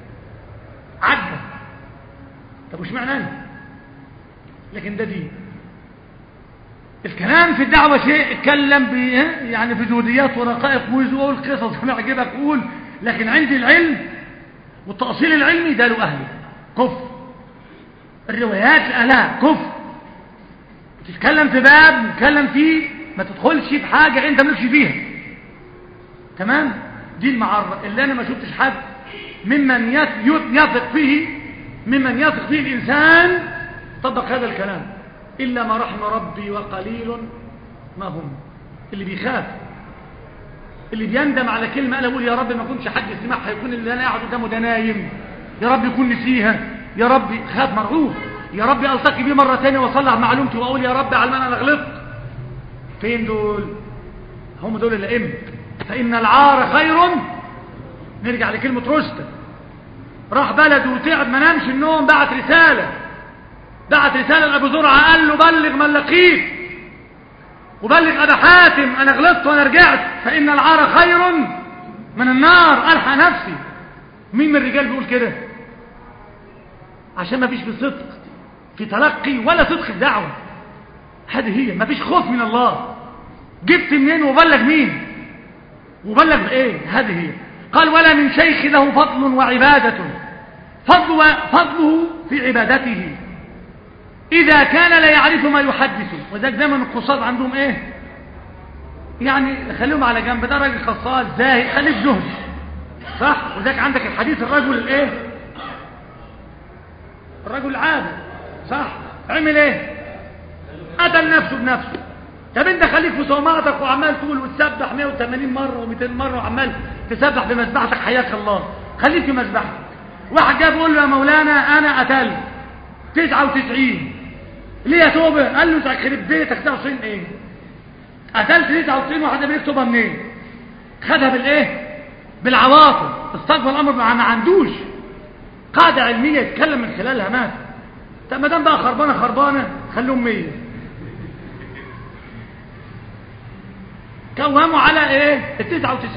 عدى طب واشمعنى انا لكن ده دين الكلام في الدعوة شيء اتكلم ب يعني في جهوديات ورقائق وقول قصص ما يعجبك قول لكن عندي العلم والتأصيل العلمي ده له أهله كفر الروايات لأهلها كفر تتكلم في باب تتكلم فيه ما تدخلش في حاجة انت مالكش فيها تمام دي المعرة اللي انا ما شفتش حد ممن يثق فيه ممن يثق فيه الانسان طبق هذا الكلام إلا ما رحم ربي وقليل ما هم اللي بيخاف اللي بيندم على كلمة أنا أقول يا رب ما كنتش حد يسمعها يكون اللي أنا قاعد قدامه ده نايم يا رب يكون نسيها يا رب خاف مرعوب يا رب ألتقي بيه مرة تانية وأصلح معلومتي وأقول يا رب على ما أنا غلطت فين دول هم دول الأئمة فإن العار خير نرجع لكلمة رشد راح بلده وتعب ما نامش النوم بعت رسالة بعت رسالة لأبو زرعة قال له بلغ من لقيت وبلغ أبا حاتم أنا غلطت وأنا رجعت فإن العار خير من النار ألحق نفسي مين من الرجال بيقول كده عشان ما فيش في صدق في تلقي ولا صدق في دعوة هذه هي ما فيش خوف من الله جبت منين وبلغ مين وبلغ بإيه هذه هي قال ولا من شيخ له فضل وعبادة فضل فضله في عبادته إذا كان لا يعرف ما يحدث وذلك دايما القصاد عندهم إيه يعني خليهم على جنب ده راجل خصال زاهد خليك زهد صح وذلك عندك الحديث الرجل الايه الرجل العادي صح عمل ايه قتل نفسه بنفسه طب انت خليك في صومعتك وعمال تقول وتسبح 180 مره و200 مره وعمال تسبح بمذبحتك حياك الله خليك في مذبحتك واحد جاب يقول له يا مولانا انا قتلت 99 ليه يا توبه قال له انت خرب بيتك 99 ايه قتلت 99 واحد بيكتبها منين خدها بالايه بالعواطف استقبل الامر ما عندوش قاعده علميه يتكلم من خلالها مات طب ما دام بقى خربانه خربانه خليهم 100 كوهموا على ايه ال 99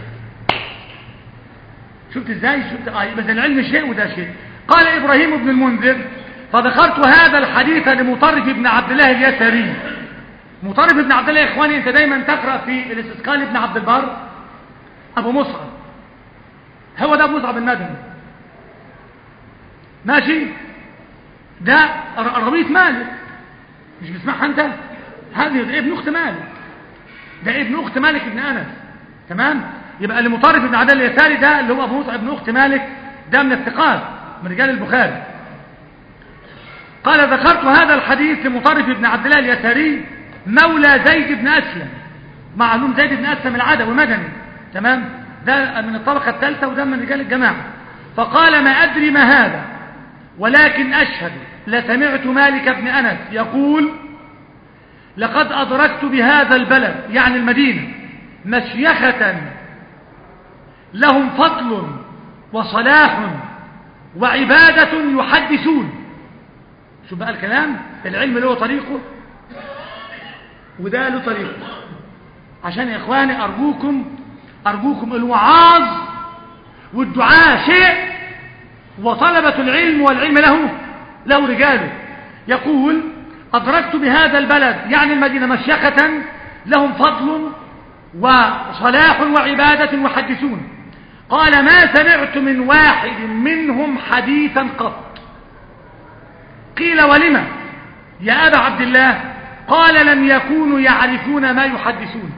شفت ازاي شفت اه يبقى العلم شيء وده شيء قال ابراهيم بن المنذر فذكرت هذا الحديث لمطرف بن عبد الله اليسري مطرف بن عبد الله يا اخواني انت دايما تقرا في الاستسقال ابن عبد البر ابو مصعب هو ده ابو مصعب المدني ماشي ده ربية مالك مش بتسمعها انت هذه ابن اخت مالك ده ابن اخت مالك ابن انس تمام يبقى لمطرف بن عبد الله اليساري ده اللي هو ابو مصعب ابن اخت مالك ده من الثقات من رجال البخاري قال ذكرت هذا الحديث لمطرف بن عبد الله اليساري مولى زيد بن أسلم معلوم زيد بن أسلم العدوي مدني تمام ده من الطبقة الثالثة وده من رجال الجماعة فقال ما أدري ما هذا ولكن أشهد لسمعت مالك بن أنس يقول لقد أدركت بهذا البلد يعني المدينة مشيخة لهم فضل وصلاح وعبادة يحدثون شو بقى الكلام العلم له طريقه وده له طريقه عشان يا اخواني ارجوكم ارجوكم الوعاظ والدعاء شيء وطلبة العلم والعلم له له رجاله يقول أدركت بهذا البلد يعني المدينة مشيخة لهم فضل وصلاح وعبادة يحدثون قال ما سمعت من واحد منهم حديثا قط قيل ولما يا أبا عبد الله قال لم يكونوا يعرفون ما يحدثون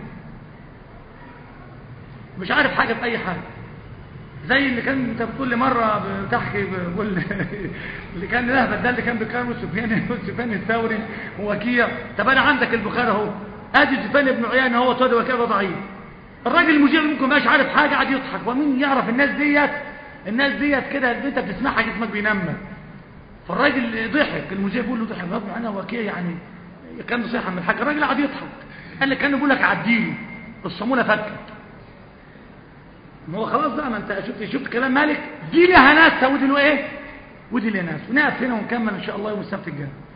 مش عارف حاجة في أي حاجة زي اللي كان انت بتقول لي مرة بتحكي بقول اللي كان لهبت ده اللي كان بيكرم سفيان سفيان الثوري ووكيع طب انا عندك البخاري اهو ادي سفيان بن عيينة هو تود وكيع ده ضعيف الراجل المذيع ممكن مش عارف حاجة قاعد يضحك ومين يعرف الناس ديت الناس ديت كده انت بتسمعها جسمك بينمى فالراجل ضحك المذيع بيقول له ضحك رب انا وكيع يعني كان نصيحة من الحاج الراجل قاعد يضحك قال لي كان بيقول لك عديله الصامولة فكت ما هو خلاص بقى ما انت شفت شفت كلام مالك دي لها ناسها ودي له ايه ودي لها ناس ونقف هنا ونكمل ان شاء الله يوم السبت الجاي